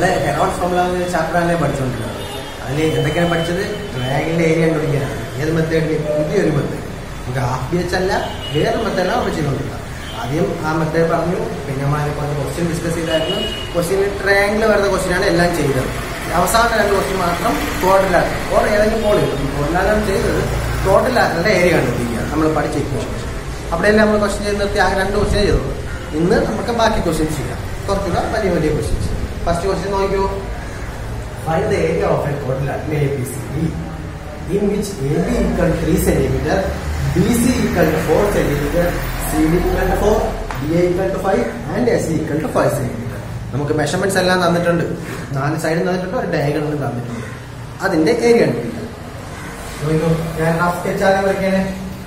നമ്മള് Herod formula ചാപ്റ്ററാണ് പഠിച്ചുകൊണ്ടിരുന്നത് അതിൽ എന്തൊക്കെയാണ് പഠിച്ചത് ട്രയാങ്കിളിന്റെ ഏരിയ കണ്ടുപിടിക്കാനാണ് ഏത് മെത്തേഡിൽ പുതിയൊരു മെത്തേഡ് നമുക്ക് ഹാഫ് ബി എച്ച് അല്ല വേറെ മെത്തേഡാണ് നമ്മൾ ചെയ്തുകൊണ്ടിരുന്നത് ആദ്യം ആ മെത്തേഡ് പറഞ്ഞു പിന്നെ നമ്മൾ അതിനെക്കുറിച്ച് ക്വസ്റ്റ്യൻ ഡിസ്കസ് ചെയ്തായിരുന്നു ക്വസ്റ്റ്യൻ ട്രയാങ്കിൾ വരുന്ന ക്വസ്റ്റ്യനാണ് എല്ലാം ചെയ്തത് അവസാന രണ്ട് ക്വസ്റ്റ്യൻ മാത്രം ടോട്ടലാണ് ഓർ ഏതെങ്കിലും പോൾ ചെയ്തു ടോട്ടലാണ് ചെയ്തത് ടോട്ടലാക്കിന്റെ ഏരിയ കണ്ടുപിടിക്കുക നമ്മൾ പഠിച്ച ഇക്വേഷൻ അവിടെയല്ലേ നമ്മൾ ക്വസ്റ്റ്യൻ ചെയ്ത് നിർത്തി ആ രണ്ട് ക്വസ്റ്റ്യൻ ചെയ്തത് ഇന്ന് നമുക്ക് ബാക്കി ക്വസ്റ്റ്യൻസ് ചെയ്യാം കുറച്ചുകൂടെ വലിയ വലിയ ക്വസ്റ്റ്യൻസ് ഫസ്റ്റ് ക്വസ്റ്റ്യൻ നോക്കിയോ find the area of a total at A B C D in which AB equal 3 centimeter, BC equal to 4 centimeter, CD equal to 4, DA equal to 5 and SC equal to 5 centimeter. നമുക്ക് measurements എല്ലാം തന്നിട്ടുണ്ട് നാല് സൈഡിൽ തന്നിട്ടുണ്ട് ഒരു ഡയഗണലും തന്നിട്ടുണ്ട് അതിന്റെ area കണ്ടുപിടിക്കാം നോക്കൂ, ഞാൻ റഫ് സ്കെച്ച് ആദ്യം വരയ്ക്കാണ്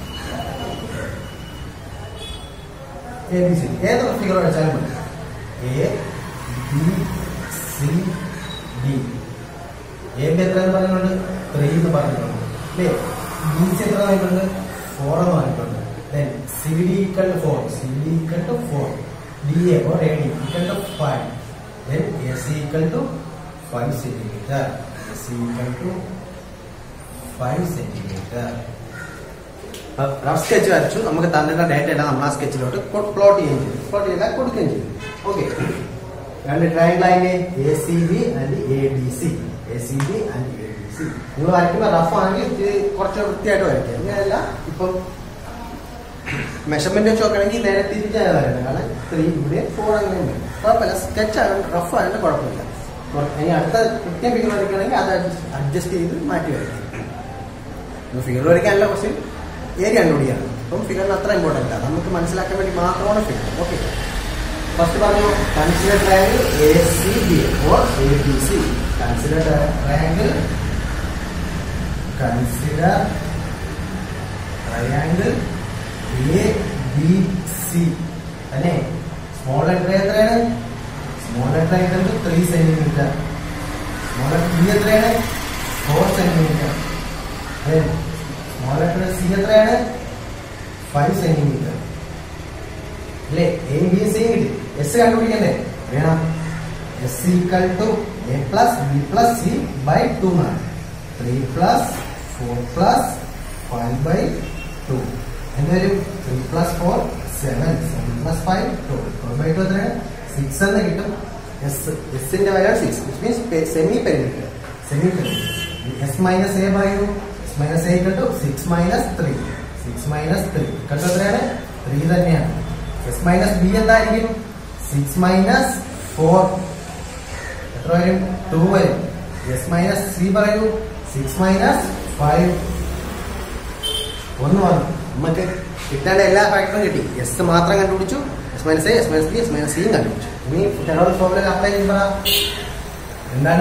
എ ബി സി ഏത് ഫിഗർ വെച്ചാലും മതി A B C D A B എത്ര എന്ന് പറഞ്ഞിട്ടുണ്ട് ത്രീ എന്ന് പറഞ്ഞിട്ടുണ്ട് അല്ലേ ബി സി എത്ര പറഞ്ഞിട്ടുണ്ട് ഫോർ എന്ന് പറഞ്ഞിട്ടുണ്ട് then C D equal to four C D equal to four D A or A D equal to five then A C equal to five centimetre A C equal to five centimetre rough sketch വരച്ചു നമുക്ക് തന്നിട്ടുള്ള data എല്ലാം നമ്മൾ ആ സ്കെച്ചിലോട്ട് plot ചെയ്യുകയും ചെയ്തു plot ചെയ്താൽ കൊടുക്കുകയും ചെയ്തു ഓക്കെ രണ്ട് ട്രയാങ്കിൾ അതിന്റെ A C B and A D C A C B and A D C നിങ്ങൾ വരയ്ക്കുമ്പോൾ റഫ് ആണെങ്കിൽ ഇത് കുറച്ച് വൃത്തിയായിട്ട് വരയ്ക്കുക അങ്ങനെയല്ല ഇപ്പം മെഷർമെന്റ് വെച്ച് നോക്കുകയാണെങ്കിൽ നേരെ തിരിച്ചാണ് വരേണ്ടത് കാരണം ത്രീ ഇവിടെ ഫോർ അങ്ങനെ വരും കുഴപ്പമില്ല സ്കെച്ച് ആയതുകൊണ്ട് റഫ് ആയതുകൊണ്ട് കുഴപ്പമില്ല ഇനി അടുത്ത കൃത്യം ഫിഗർ വരയ്ക്കുകയാണെങ്കിൽ അത് അഡ്ജസ്റ്റ് ചെയ്ത് മാറ്റി വരയ്ക്കും ഫിഗർ വരയ്ക്കാനല്ല ക്വസ്റ്റ്യൻ ഏരിയ കണ്ടുപിടിയാണ് അപ്പം ഫിഗറിന് അത്ര ഇമ്പോർട്ടൻ്റ് അല്ല നമുക്ക് മനസ്സിലാക്കാൻ വേണ്ടി മാത്രമാണ് ഫിഗർ ഓക്കെ ഫസ്റ്റ് പറഞ്ഞു consider triangle A C B or A B C consider triangle consider triangle A B C തന്നെ സ്മോൾ ലെറ്റർ എത്രയാണ് സ്മോൾ ലെറ്റർ എഴുതുന്നത് three centimetre small letter B എത്രയാണ് four centimetre small letter C എത്രയാണ് five centimetre അല്ലേ A B C കിട്ടി S കണ്ടുപിടിക്കണ്ടേ വേണം S equal to A plus B plus C by two എന്നാണ് three plus four plus five by two എന്തുവരും three plus four seven seven plus five two four by two എത്രയാണ് six എന്ന് കിട്ടും S എസിന്റെ value six which means semi perimeter semi perimeter S minus A പറയൂ S minus A two six minus three six minus three കണ്ടു എത്രയാണ് three തന്നെയാണ് S minus B എന്തായിരിക്കും six minus four എത്ര വരും ടു വരും എസ് മൈനസ് സി പറയൂ six minus five ഒന്ന് വന്നു നമുക്ക് കിട്ടേണ്ട എല്ലാ ഫാക്ടറും കിട്ടി എസ് മാത്രം കണ്ടുപിടിച്ചു S minus A S minus B S minus സിയും കണ്ടുപിടിച്ചു ഇനി ടെറോൾ ഫോമുല അപ്ലൈ ചെയ്യുമ്പോൾ എന്താണ്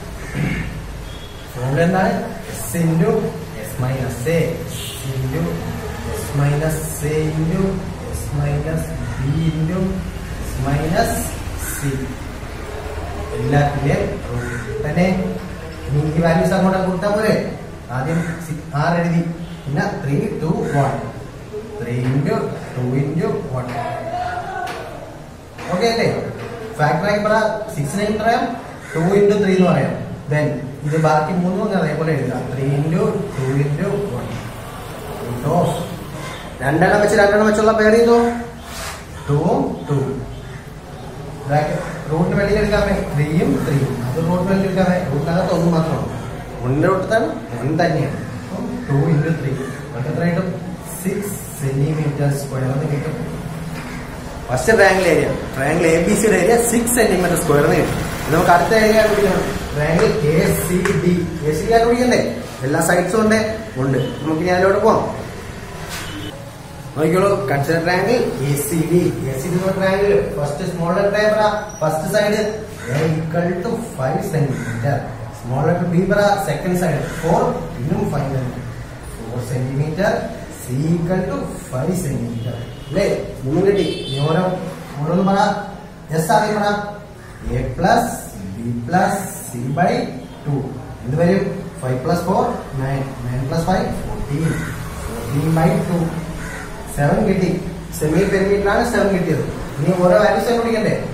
ഫോമുല എന്താണ് S into S minus A into S minus A into S minus B into S minus C എല്ലാത്തിന്റെയും തന്നെ ഇനി ഈ വാല്യൂസ് അങ്ങോട്ട് കൊടുത്താൽ പോരെ ആദ്യം ആറ് എഴുതി പിന്നെ three two one three into two into one okay അല്ലേ ഫാക്ടർ ആയി പറ സിക്സിനെ പറയാം ടു ഇൻറ്റു ത്രീ എന്ന് പറയാം ദെൻ ഇത് ബാക്കി മൂന്നും അതേപോലെ എഴുതാം three into two into one കേട്ടോ രണ്ടെണ്ണം വെച്ച് രണ്ടെണ്ണം വെച്ചുള്ള പേര് ചെയ്തോ ടൂവും ടു റൂട്ടിന് വെളിയിൽ എടുക്കാമേ ത്രീയും ത്രീയും അത് റൂട്ട് വെളിയിൽ എടുക്കാമേ റൂട്ടിനകത്ത് ഒന്ന് മാത്രമാണ് ഒന്നിന്റെ റൂട്ടിൽ വൺ തന്നെയാണ് ടു ഇൻറ്റു ത്രീ നമുക്ക് എത്ര കിട്ടും സിക്സ് സെന്റിമീറ്റർ സ്ക്വയർ എന്ന് കിട്ടും first triangle area triangle A B സിയുടെ ഏരിയ സിക്സ് സെന്റിമീറ്റർ സ്ക്വയർ എന്ന് കിട്ടും ഇത് നമുക്ക് അടുത്ത ഏരിയ കണ്ടുപിടിക്കണം triangle A C D A C കണ്ടുപിടിക്കണ്ടേ എല്ലാ സൈഡ്സും ഉണ്ട് ഉണ്ട് നമുക്ക് ഇനി അതിലോട്ട് പോവാം നോക്കിക്കോളൂ consider triangle A C D A C D triangle first small letter first side equal to five centimetre small letter B പറ സെക്കൻഡ് സൈഡ് ഫോർ ഇന്നും five four centimetre C equal to five centimetre അല്ലേ മൂന്ന് കിട്ടി ഇനി ഓരോ ഓരോന്ന് പറ S ആദ്യം പറ A plus B plus C by two എന്ത് വരും five plus four nine nine plus five fourteen fourteen by two seven കിട്ടി സെമി പെരിമീറ്റർ ആണ് സെവൻ കിട്ടിയത് ഇനി ഓരോ വാല്യൂസ് കണ്ടുപിടിക്കണ്ടേ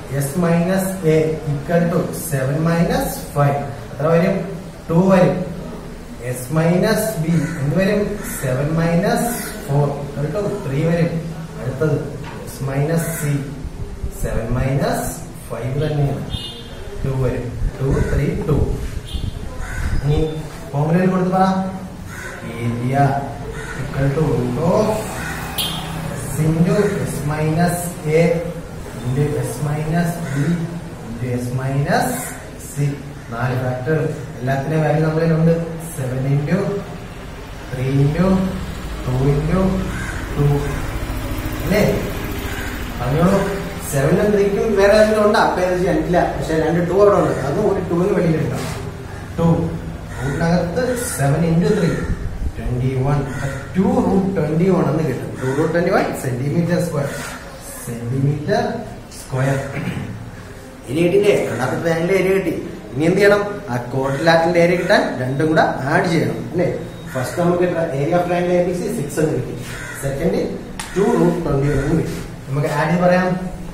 S minus A equal to seven minus five എത്ര വരും ടു വരും എസ് മൈനസ് ബി എന്ത് വരും seven minus four equal to three വരും അടുത്തത് S minus C seven minus five തന്നെയാണ് ടു വരും ടു ത്രീ ടു ഇനി ഫോമുലയിൽ കൊടുത്ത് പറ area equal to root of S into S minus A into S minus B into S minus C നാല് factor എല്ലാത്തിനും വാല്യൂ നമ്മളിലുണ്ട് seven into three into two into two അല്ലേ പറഞ്ഞോളൂ സെവനും ത്രീക്കും വേറെ എന്തെങ്കിലും ഉണ്ട് അപ്പൊ ഏത് ചെയ്യാനില്ല പക്ഷെ രണ്ട് ടു അവിടെ ഉണ്ട് അത് ഒരു ടൂവിന് വെളിയിലെടുക്കാം ടു റൂട്ടിനകത്ത് seven into three twenty one two root twenty one എന്ന് കിട്ടും two root twenty one centimetre square centimetre square area കിട്ടിയില്ലേ രണ്ടാമത്തെ ട്രയാങ്കിളിന്റെ ഏരിയ കിട്ടി ഇനി എന്ത് ചെയ്യണം ആ കോട്ടിലാറ്റിന്റെ ഏരിയ കിട്ടാൻ രണ്ടും കൂടെ ആഡ് ചെയ്യണം അല്ലേ ഫസ്റ്റ് നമുക്ക് area of triangle A B C six എന്ന് കിട്ടി second two root twenty one എന്ന് കിട്ടി നമുക്ക് ആഡ് ചെയ്ത് പറയാം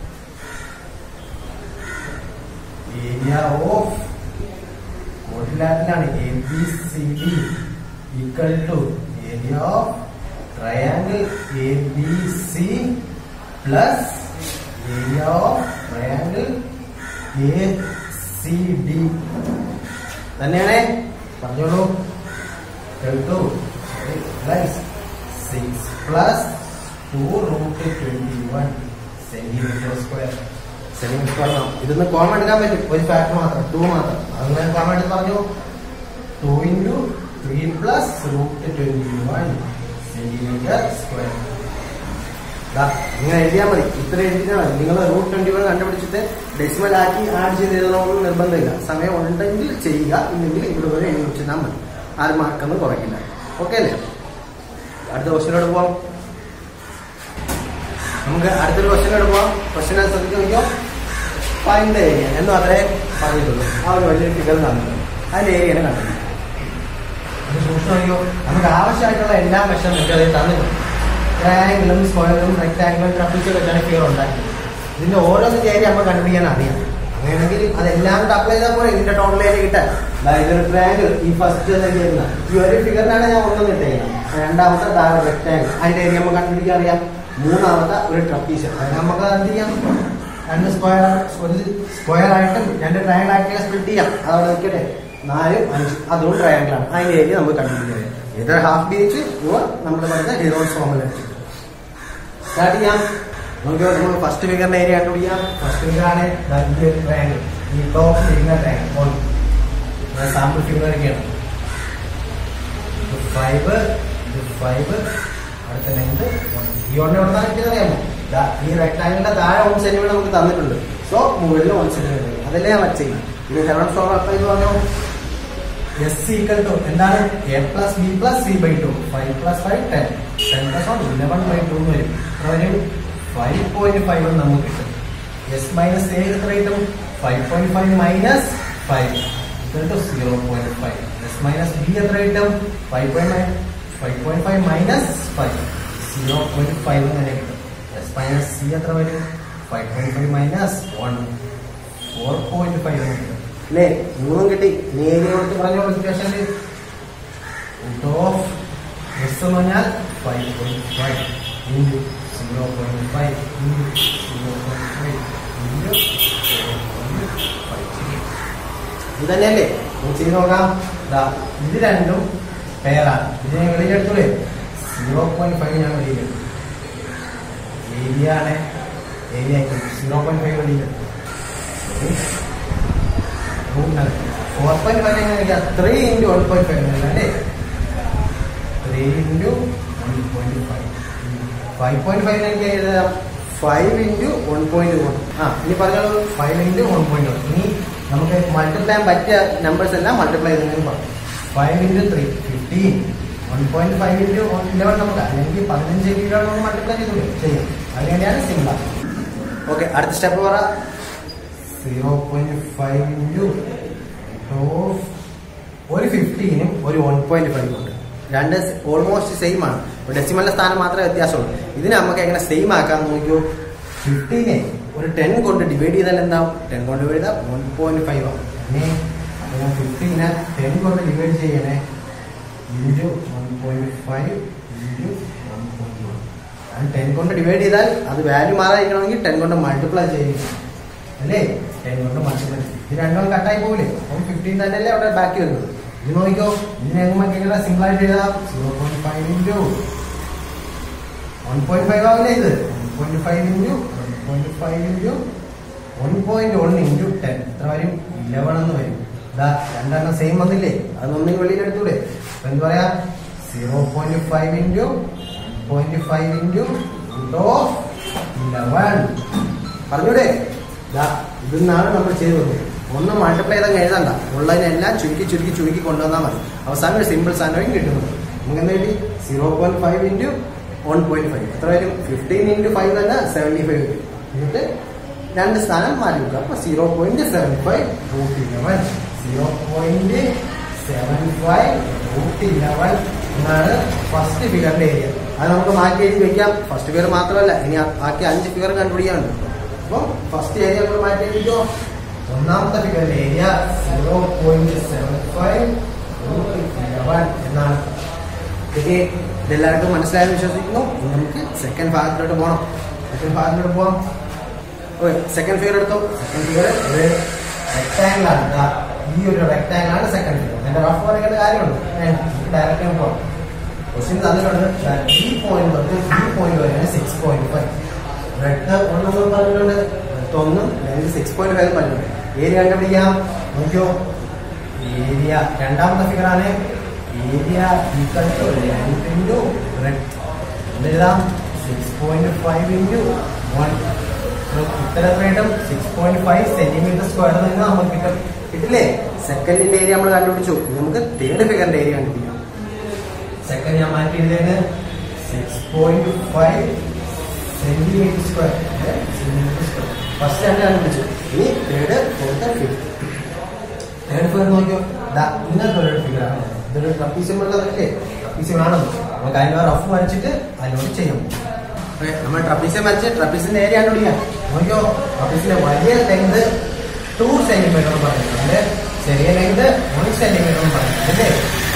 ഏരിയ ഓഫ് കോട്ടിലാറ്റിലാണ് A B C D equal to area of triangle A B C plus area of triangle A C D തന്നെയാണേ പറഞ്ഞോളൂ two plus six plus two root twenty one centimetre square centimetre square ഇതൊന്ന് common എടുക്കാൻ പറ്റും ഒരു factor മാത്രം to മാത്രം അങ്ങനെ common എടുത്ത് പറഞ്ഞു two into three plus root twenty one centimetre square ഇങ്ങനെ എഴുതിയാൽ മതി ഇത്ര എഴുതിയാൽ മതി നിങ്ങൾ റൂട്ട് ട്വന്റി വൺ കണ്ടുപിടിച്ചിട്ട് ഡെസിമൽ ആക്കി ആഡ് ചെയ്ത് എഴുതണമെന്ന് നിർബന്ധമില്ല സമയം ഉണ്ടെങ്കിൽ ചെയ്യുക ഇല്ലെങ്കിൽ ഇവിടെ വരെ എഴുതി വെച്ചാൽ മതി ആറ് മാർക്കൊന്നും കുറയ്ക്കില്ല ഓക്കെ അല്ലേ അടുത്ത ക്വസ്റ്റിനോട് പോവാം നമുക്ക് അടുത്തൊരു ക്വസ്റ്റിനോട് പോവാം ക്വസ്റ്റിനെ ശ്രദ്ധിച്ച് നോക്കിയോ ഫൈൻഡ് ഏരിയ എന്ന് മാത്രമേ പറഞ്ഞിട്ടുള്ളൂ ആ ഒരു വലിയ ഫിഗർ തന്നിട്ടുണ്ട് അതിന്റെ ഏരിയനെ കണ്ടു അത് സൂക്ഷിച്ചു നോക്കിയോ നമുക്ക് ആവശ്യമായിട്ടുള്ള എല്ലാ മെഷർമെന്റും അതിൽ തന്നിട്ടുണ്ട് ട്രയാങ്കിളും സ്ക്വയറും റെക്ടാങ്കിളും ട്രപ്പിച്ചും വെച്ചാണ് ഫിഗർ ഉണ്ടാക്കിയത് ഇതിന്റെ ഓരോന്നിന്റെ ഏരിയ നമുക്ക് കണ്ടുപിടിക്കാൻ അറിയാം അങ്ങനെയാണെങ്കിൽ അതെല്ലാം കൂടെ അപ്ലൈ ചെയ്താൽ പോലെ ഇതിന്റെ ടോട്ടൽ ഏരിയ കിട്ടാൻ ദാ ഇതൊരു ട്രയാങ്കിൾ ഈ ഫസ്റ്റ് ചെയ്യുന്ന ഈ ഒരു ഫിഗറിനാണ് ഞാൻ ഒന്നും ഇട്ടേക്കുന്നത് രണ്ടാമത്തെ താഴെ റെക്ടാങ്കിൾ അതിന്റെ ഏരിയ നമുക്ക് കണ്ടുപിടിക്കാൻ അറിയാം മൂന്നാമത്തെ ഒരു ട്രപ്പീസ് അത് നമുക്ക് എന്ത് ചെയ്യാം രണ്ട് സ്ക്വയർ ഒരു സ്ക്വയർ ആയിട്ടും രണ്ട് ട്രയാങ്കിൾ ആയിട്ട് സ്പ്ലിറ്റ് ചെയ്യാം അതവിടെ നിൽക്കട്ടെ നാല് അഞ്ച് അതും ട്രയാങ്കിൾ ആണ് അതിന്റെ ഏരിയ നമുക്ക് കണ്ടുപിടിക്കാം ഇത് ഹാഫ് ബീച്ച് നമ്മൾ പറഞ്ഞ ഹീറോസ് ഫോമിൽ സ്റ്റാർട്ട് ചെയ്യാം നമുക്ക് നമ്മൾ ഫസ്റ്റ് ഫിഗറിന്റെ ഏരിയ കണ്ടുപിടിക്കാം ഫസ്റ്റ് ഫിഗർ ആണ് ട്രയാങ്കിൾ ഈ top figure triangle sample figure ഒക്കെയാണ് ഫൈവ് ഫൈവ് അടുത്ത ലെങ്ത് ഈ ഒന്ന് എവിടെ നിന്നാണ് അറിയാമോ ദാ ഈ റെക്ടാങ്കിളിന്റെ താഴെ വൺ സെന്റിമീറ്റർ നമുക്ക് തന്നിട്ടുണ്ട് സോ മുകളിൽ വൺ സെന്റിമീറ്റർ അതല്ലേ ഞാൻ വച്ചത് ഇത് ഹെറോൺ ഫോർ അപ്ലൈ എന്ന് പറഞ്ഞു എസ് ഈക്വൽ ടു എന്താണ് A plus B plus C by two five plus five ten ten plus one eleven by two എന്ന് വരും എത്ര വരും ഫൈവ് പോയിന്റ് ഫൈവ് എന്ന് നമുക്ക് കിട്ടും എസ് മൈനസ് എ എത്ര കിട്ടും five point five minus five equal to zero point five S minus B എത്ര കിട്ടും five point five point five minus five zero point five അങ്ങനെ കിട്ടും എസ് മൈനസ് സി എത്ര വരും five point five minus one four point five കിട്ടും അല്ലേ മൂന്നും കിട്ടി ഇനി ഏരിയ കൊടുത്ത് പറഞ്ഞോളൂ ഇക്വേഷനിൽ റൂട്ട് ഓഫ് എസ് എന്ന് പറഞ്ഞാൽ five point five into zero point five into zero point five into zero point five ഇത് തന്നെയല്ലേ നമുക്ക് ചെയ്ത് നോക്കാം ദാ ഇത് രണ്ടും പെയറാണ് ഇത് ഞാൻ വെളിയിലെടുത്തൂടെ സീറോ പോയിന്റ് ഫൈവ് ഞാൻ വെളിയിലെടുത്തു ഏരിയ ആണ് ഏരിയ സീറോ പോയിന്റ് ഫൈവ് വെളിയിലെടുത്തു ഫോർ പോയിന്റ് ഫൈവ് എങ്ങനെ three into one point five അല്ലേ three into one point five five point five എനിക്ക് എഴുതാം five into one point one ആ ഇനി പറഞ്ഞോളൂ five into one point one ഇനി നമുക്ക് മൾട്ടിപ്ലൈ ചെയ്യാൻ പറ്റിയ നമ്പേഴ്സ് എല്ലാം മൾട്ടിപ്ലൈ ചെയ്തെങ്കിലും പറഞ്ഞു five into three fifteen one point five into eleven നമുക്ക് അല്ലെങ്കിൽ പതിനഞ്ച് കിലോ നമുക്ക് മൾട്ടിപ്ലൈ ചെയ്തു ചെയ്യാം അതുതന്നെയാണ് സിമ്പിൾ ഓക്കെ അടുത്ത സ്റ്റെപ്പ് പറ സീറോ പോയിന്റ് ഫൈവ് ഇൻറ്റു ഒരു ഫിഫ്റ്റീനും ഒരു വൺ പോയിന്റ് ഫൈവ് ഉണ്ട് രണ്ട് ഓൾമോസ്റ്റ് സെയിം ആണ് ഡെസിമലിന്റെ സ്ഥാനം മാത്രമേ വ്യത്യാസമുള്ളൂ ഇതിനെ നമുക്ക് എങ്ങനെ സെയിം ആക്കാൻ നോക്കിയോ ഫിഫ്റ്റീനെ ഒരു ടെൻ കൊണ്ട് ഡിവൈഡ് ചെയ്താൽ എന്താവും ടെൻ കൊണ്ട് ഡിവൈഡ് ചെയ്താൽ വൺ പോയിന്റ് ഫൈവ് ആവും ഇനി ഞാൻ ഫിഫ്റ്റീനെ ടെൻ കൊണ്ട് ഡിവൈഡ് ചെയ്യണേ into one point five into one point one അത് ടെൻ കൊണ്ട് ഡിവൈഡ് ചെയ്താൽ അത് വാല്യൂ മാറാതിരിക്കണമെങ്കിൽ ടെൻ കൊണ്ട് മൾട്ടിപ്ലൈ ചെയ്യും അല്ലേ ടെൻ കൊണ്ട് മൾട്ടിപ്ലൈ ഇത് രണ്ടും കട്ടായി പോകില്ലേ അപ്പം ഫിഫ്റ്റീൻ തന്നെയല്ലേ അവിടെ ബാക്കി വരുന്നത് ഇത് നോക്കിക്കോ ഇതിനെ എങ്ങനെ സിമ്പിൾ ആയിട്ട് എഴുതാം zero point five into one point five ആവില്ലേ ഇത് one point five into one point five into one point one into ten എത്ര വരും ഇലവൺ എന്ന് വരും ഇതാ രണ്ടെണ്ണം സെയിം വന്നില്ലേ അത് ഒന്നിന് വെളിയിൽ എടുത്തൂടെ അപ്പൊ എന്ത് പറയാ zero point five into point five into of eleven പറഞ്ഞൂടെ ഇതാ ഇതിന്നാണ് നമ്മൾ ചെയ്തത് ഒന്ന് മൾട്ടിപ്ലൈ ചെയ്തങ്ങ് എഴുതണ്ട ഉള്ളതിനെല്ലാം ചുരുക്കി ചുരുക്കി ചുരുക്കി കൊണ്ടുവന്നാൽ മതി അവസാനം ഒരു സിമ്പിൾ സാധനവും കിട്ടുന്നത് നമുക്ക് എന്താ കിട്ടി zero point five into one point five എത്ര വരും ഫിഫ്റ്റീൻ ഇൻറ്റു ഫൈവ് തന്നെ സെവൻറ്റി ഫൈവ് വരും എന്നിട്ട് രണ്ട് സ്ഥാനം മാറ്റി വെക്കുക അപ്പൊ zero point seven five root eleven zero point seven five root eleven എന്നാണ് ഫസ്റ്റ് ഫിഗറിന്റെ ഏരിയ അത് നമുക്ക് മാറ്റി എഴുതി വെക്കാം ഫസ്റ്റ് ഫിഗർ മാത്രമല്ല ഇനി ആ- ബാക്കി അഞ്ച് ഫിഗർ കണ്ടുപിടിക്കാനുണ്ട് അപ്പോൾ ഫസ്റ്റ് ഏരിയ നമ്മൾ മാറ്റി എഴുതിക്കോ ഒന്നാമത്തെ ഫിഗറിന്റെ area zero point seven five root eleven എന്നാണ് ഓക്കെ ഇതെല്ലാവർക്കും മനസ്സിലായെന്ന് വിശ്വസിക്കുന്നു ഇനി നമുക്ക് സെക്കൻഡ് ഭാഗത്തിലോട്ട് പോകണം സെക്കൻഡ് ഭാഗത്തിലോട്ട് പോകാം ഓക്കെ സെക്കൻഡ് ഫിഗർ എടുത്തു സെക്കൻഡ് ഫിഗർ ഒരു റെക്ടാങ്കിൾ ആണ് ദാ ഈ ഒരു റെക്ടാങ്കിൾ ആണ് സെക്കൻഡ് ഫിഗർ എന്റെ റഫ് പറയുന്ന കാര്യമുണ്ട് ഡയറക്റ്റ് പോകാം ക്വസ്റ്റ്യൻ തന്നിട്ടുണ്ട് ദാ ഈ പോയിന്റ് തൊട്ട് ഈ പോയിന്റ് വരെയാണ് സിക്സ് പോയിന്റ് ഫൈവ് റെഡ് ഒന്നും പറഞ്ഞിട്ടുണ്ട് റെഡ് ഒന്നും അല്ലെങ്കിൽ സിക്സ് പോയിന്റ് ഫൈവ് പറഞ്ഞിട്ടുണ്ട് ഏരിയ കണ്ടുപിടിക്കാം നോക്കിയോ ഏരിയ രണ്ടാമത്തെ ഫിഗർ ആണ് area equal to length into breadth എഴുതാം six point five into one ഉത്തരം വേണ്ടും six point five centimetre square നിന്ന് നമുക്ക് കിട്ടും കിട്ടില്ലേ സെക്കൻഡിന്റെ ഏരിയ നമ്മൾ കണ്ടുപിടിച്ചു ഇനി നമുക്ക് തേർഡ് ഫിഗറിന്റെ ഏരിയ കണ്ടുപിടിക്കാം സെക്കൻഡ് ഞാൻ മാറ്റി എഴുതിയത് six point five centimetre square centimetre square first രണ്ട് കണ്ടുപിടിച്ചു ഇനി third fourth fifth third figure നോക്കിയോ ദാ ഇങ്ങനത്തെ ഒരു ഫിഗർ ആണ് ഇതൊരു ട്രപ്പീസിയം ഉള്ളതല്ലേ ട്രപ്പീസിയം ആണെന്ന് നമുക്ക് അതിന്റെ റഫ് വരച്ചിട്ട് അതിനോട് ചെയ്യാം ഓക്കേ, നമ്മൾ ട്രപ്പീസിയം വരച്ച് ട്രപ്പീസിന്റെ ഏരിയ കണ്ടുപിടിക്കാം നോക്കിയോ ട്രപ്പീസിന്റെ വലിയ ലെങ്ത് ടു സെന്റിമീറ്റർ പറഞ്ഞിട്ടുണ്ട് ചെറിയ ലെങ്ത് വൺ സെന്റിമീറ്റർ പറഞ്ഞിട്ടുണ്ട് അല്ലേ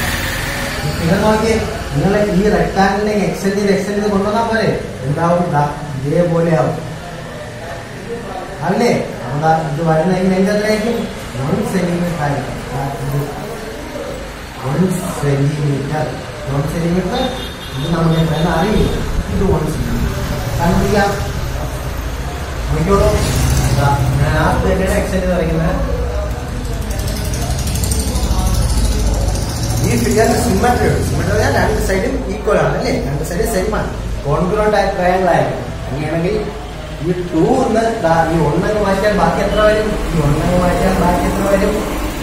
ഫിഗർ നോക്കിയേ നിങ്ങൾ ഈ റെക്ടാങ്കിളിനെ എക്സ്റ്റെൻഡ് ചെയ്ത് എക്സ്റ്റെൻഡ് ചെയ്ത് കൊണ്ടുവന്നാൽ പോരെ എന്താവും ദാ ഇതേപോലെ ആവും അല്ലേ അതാ ഇത് വരുന്ന ഈ ലെങ്ത് എത്രയായിരിക്കും വൺ സെന്റിമീറ്റർ ആയിരിക്കും ദാ ഇത് വൺ സെന്റിമീറ്റർ വൺ സെന്റിമീറ്റർ ഇത് നമുക്ക് എന്താണെന്ന് അറിയില്ല ഇത് വൺ സെന്റിമീറ്റർ കണ്ടുപിടിക്കാം നോക്കിയോളൂ ദാ ഞാൻ ആ പ്ലേറ്റിനെ എക്സ്റ്റെൻഡ് ചെയ്ത് വരയ്ക്കുന്നത് ഈ ഫിഗറിന് സിമ്മട്രി ഉണ്ട് സിമ്മട്രി പറഞ്ഞാൽ രണ്ട് സൈഡും ഈക്വൽ ആണ് അല്ലേ രണ്ട് സൈഡും സെയിം ആണ് കോൺഗ്രൗണ്ട് ആയ ട്രയാങ്കിൾ ആയിരിക്കും അങ്ങനെയാണെങ്കിൽ ഈ ടൂ എന്ന് ദാ ഈ ഒന്നങ്ങ് മാറ്റിയാൽ ബാക്കി എത്ര വരും ഈ ഒന്നങ്ങ് മാറ്റിയാൽ ബാക്കി എത്ര വരും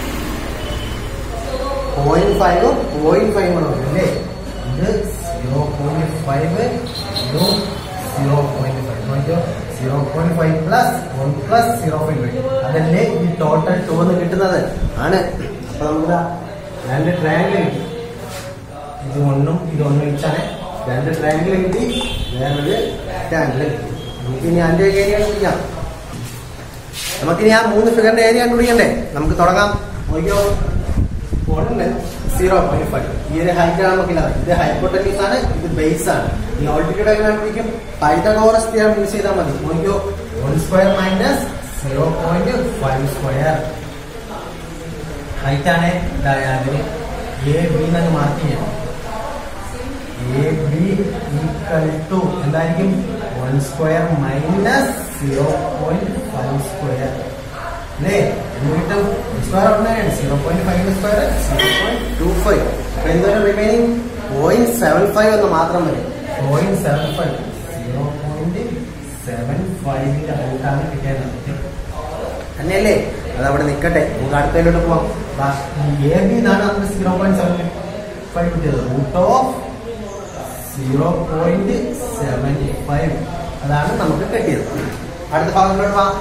പോയിന്റ് ഫൈവും പോയിന്റ് ഫൈവ് ആണ് വരും അല്ലേ ഇത് സീറോ പോയിന്റ് ഫൈവ് ഇതും സീറോ പോയിന്റ് ഫൈവ് നോക്കിയോ zero point five plus one plus zero point five അതല്ലേ ഈ ടോട്ടൽ ടൂ എന്ന് കിട്ടുന്നത് ആണ് അപ്പൊ നമുക്ക് രണ്ട് ട്രയാങ്കിൾ കിട്ടി ഇത് ഒന്നും ഇത് ഒന്നും വെച്ചാണ് രണ്ട് ട്രയാങ്കിൾ കിട്ടി വേറൊരു റെക്ടാങ്കിൾ കിട്ടി നമുക്കിനി അതിന്റെ ഏരിയ കണ്ടുപിടിക്കാം നമുക്കിനി ആ മൂന്ന് ഫിഗറിന്റെ ഏരിയ കണ്ടുപിടിക്കണ്ടേ നമുക്ക് തുടങ്ങാം നോക്കിയോ ഒന്ന് സീറോ പോയിന്റ് ഫൈവ് ഈ ഒരു ഹൈറ്റ് ആണ് നമുക്കില്ല ഇത് ഹൈപ്പോട്ടനീസ് ആണ് ഇത് ബേസ് ആണ് ഈ ഓൾട്ടിറ്റ്യൂഡ് എങ്ങനെ കണ്ടുപിടിക്കും പൈതഗോറസ് തിയറം യൂസ് ചെയ്താൽ മതി നോക്കിയോ one square minus zero point five square height ആണ് അതിന് എ ബി എന്നങ്ങ് മാർക്ക് ചെയ്യാം എ ബി ഈക്വൽ ടു എന്തായിരിക്കും one square minus zero point five square അല്ലേ എന്ന് കിട്ടും സ്ക്വയർ ഉണ്ടായാണ് zero point five square zero point two five അപ്പൊ എന്തോരം റിമൈനിങ് പോയിന്റ് സെവൻ ഫൈവ് എന്ന് മാത്രം വരും point seven five zero point seven ഫൈവിന്റെ അടുത്താണ് കിട്ടിയത് തന്നെയല്ലേ അത് അവിടെ നിൽക്കട്ടെ നമുക്ക് അടുത്തതിലോട്ട് പോവാം എ ബി എന്നാണ് നമുക്ക് സീറോ പോയിന്റ് സെവൻ ഫൈവ് കിട്ടിയത് root of zero point seven five അതാണ് നമുക്ക് കിട്ടിയത് അടുത്ത ഭാഗത്തിലോട്ട് പോവാം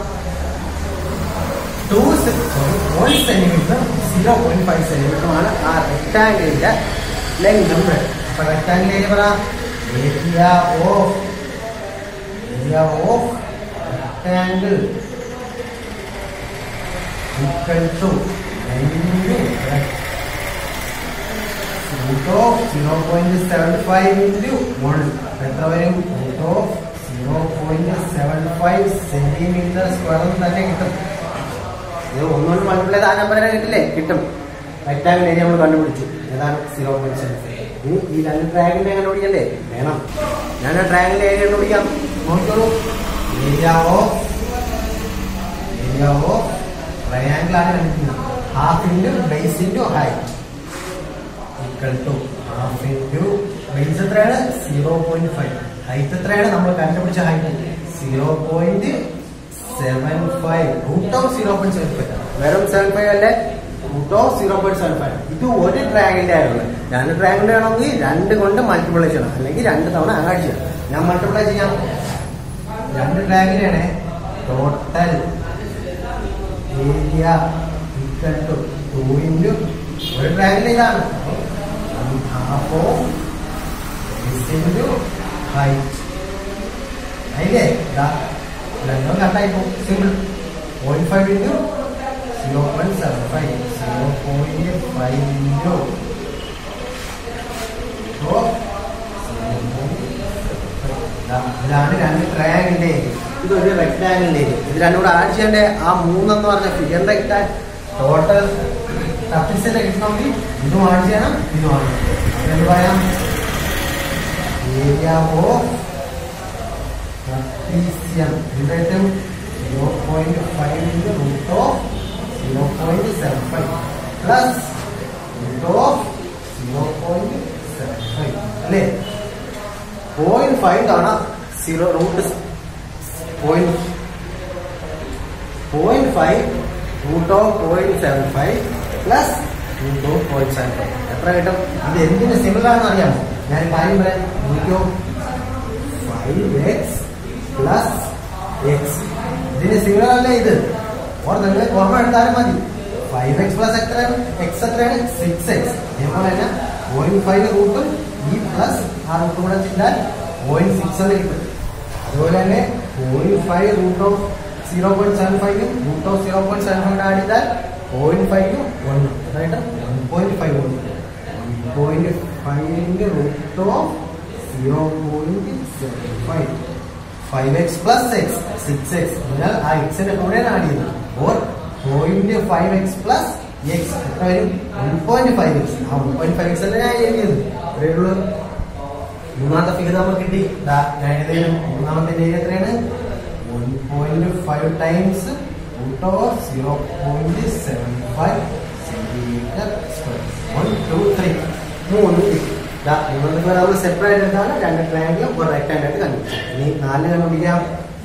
two sorry one centimetre zero point five സെന്റിമീറ്ററുമാണ് ആ റെക്ടാങ്കിളിന്റെ ലെങ്ത് അപ്പൊ റെക്ടാങ്കിൾ ഏരിയ പറ area of area of rectangle equal to into root of 0.75 into 1 എത്ര വരും root of 0.75 സെന്റിമീറ്റർ സ്ക്വയർ തന്നെ കിട്ടും ഇത് ഒന്നുകൊണ്ട് മൾട്ടിപ്ലൈ ചെയ്ത് ആ നമ്പർ തന്നെ കിട്ടില്ലേ കിട്ടും റെക്ടാങ്കിൾ ഏരിയ നമ്മൾ കണ്ടുപിടിച്ചു ഏതാണ് സീറോ പോയിന്റ് സെവൻ ഫൈവ് ഇനി ഈ രണ്ട് ട്രയാങ്കിളിനെ കണ്ടുപിടിക്കണ്ടേ വേണം ഞാൻ ആ ട്രയാങ്കിൾ ഏരിയ കണ്ടുപിടിക്കാം നോക്കിക്കോളൂ area of area of triangle ആണ് കണ്ടിരിക്കുന്നത് half into base into height equal to half into base എത്രയാണ് സീറോ പോയിന്റ് ഫൈവ് ഹൈറ്റ് എത്രയാണ് നമ്മൾ കണ്ടുപിടിച്ച height zero point seven five root of zero point seven five വെറും seven five അല്ലേ root of zero point seven five ഇത് ഒരു ട്രയാങ്കിളിന്റെ ആയുള്ളൂ രണ്ട് ട്രയാങ്കിൾ ആണെങ്കിൽ രണ്ട് കൊണ്ട് മൾട്ടിപ്ലൈ ചെയ്യണം അല്ലെങ്കിൽ രണ്ട് തവണ അങ്ങാടി ചെയ്യണം ഞാൻ മൾട്ടിപ്ലൈ ചെയ്യാം രണ്ട് ട്രയാങ്കിളാണ് total area equal to two into ഒരു ട്രയാങ്കിൾ ഇതാണ് ഹാഫ് ഓഫ് ഇൻറ്റു ഹൈറ്റ് അതില്ലേ ഇതാ രണ്ടും കട്ടായി പോകും simple point five into zero point seven five zero point five into ഇതാണ് രണ്ട് ട്രയാങ്കിളിന്റെ ഇത് ഒരു റെക്ടാങ്കിളിന്റെ ഇത് രണ്ടും കൂടെ ആഡ് ചെയ്യേണ്ട ആ മൂന്നെന്ന് പറഞ്ഞ ഫിഗറിന്റെ കിട്ടാൻ ടോട്ടൽ സർഫീസിന്റെ കിട്ടണമെങ്കിൽ ഇതും ആഡ് ചെയ്യണം ഇതും ആഡ് ചെയ്യണം എന്ത് പറയാം ഏരിയ ഓഫ് ട്രപ്പീസിയം ഇതിലേറ്റം zero point five into root of zero point seven five plus root of zero point seven five അല്ലേ പോയിന്റ് ഫൈവ് തവണ zero root point point five root of point seven five plus root of point seven five എത്ര കിട്ടും ഇത് എന്തിന് similar ആണെന്ന് അറിയാമോ ഞാൻ കാര്യം പറയാം നോക്കിയോ ഫൈവ് എക്സ് പ്ലസ് എക്സ് ഇതിന് സിമിലർ അല്ലേ ഇത് ഓർ നിങ്ങൾ ഓർമ്മ എടുത്താലും മതി ഫൈവ് എക്സ് പ്ലസ് എത്രയാണ് എക്സ് എത്രയാണ് സിക്സ് എക്സ് അതേപോലെ തന്നെ പോയിന്റ് ഫൈവ് റൂട്ടും ഈ പ്ലസ് ആ റൂട്ടും കൂടെ ചെയ്താൽ പോയിന്റ് സിക്സ് എന്ന് കിട്ടും അതുപോലെ തന്നെ point five root of zero point seven five root of zero point seven five add ചെയ്താൽ പോയിന്റ് ഫൈവ് വണ്ണും അതായത് one point five one point ഫൈവിന്റെ root of zero point seven five five x plus x six x എന്നാൽ ആ എക്സിന്റെ കൂടെയാണ് add ചെയ്യുന്നത് or point five x plus x എത്ര വരും വൺ പോയിന്റ് ഫൈവ് എക്സ് ആ വൺ പോയിന്റ് ഫൈവ് എക്സ് അല്ലേ ഞാൻ എഴുതിയത് ഇത്രയേ ഉള്ളൂ മൂന്നാമത്തെ ഫിഗർ നമുക്ക് കിട്ടി ദാ ഞാൻ എഴുതിയത് മൂന്നാമത്തെ ഏരിയ എത്രയാണ് one point five times root over zero point seven five centimetre square one two three മൂന്ന് കിട്ടി ദാ മൂന്നാമത്തെ ഫിഗർ നമ്മൾ സെപ്പറേറ്റ് എടുത്താണ് രണ്ട് ട്രയാങ്കിളും ഒരു റെക്ടാങ്കിൾ ആയിട്ട് കണ്ടുപിടിച്ചത് ഇനി നാല് കണ്ടുപിടിക്കാം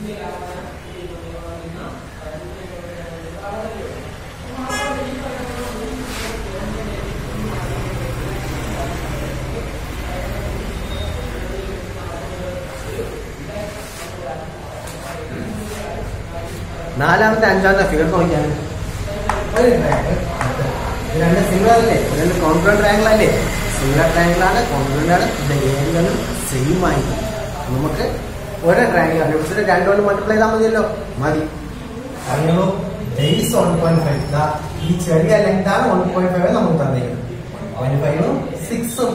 നാലാമത്തെ അഞ്ചാമത്തെ ഫിഗർ നോക്കിയാണ് ഒരു triangle. ഇത് രണ്ട് സിംഗിൾ അല്ലേ ഇത് രണ്ട് കോൺഗ്രൻ ട്രയാങ്കിൾ അല്ലേ സിംഗിൾ ട്രയാങ്കിൾ ആണ് കോൺഗ്രൻ ആണ് ഇതിന്റെ ഏരിയകളും സെയിം ആയിരിക്കും നമുക്ക് ഒരേ ട്രയാങ്കിൾ കണ്ടുപിടിച്ചിട്ട് രണ്ടുകൊണ്ട് മൾട്ടിപ്ലൈ ചെയ്താൽ മതിയല്ലോ മതി അറിയുള്ളൂ ബേസ് വൺ പോയിന്റ് ഫൈവ് ഈ ചെറിയ ലെങ്ത് ആണ് വൺ പോയിന്റ് ഫൈവ് നമുക്ക് തന്നിരിക്കുന്നത് പോയിന്റ് ഫൈവും സിക്സും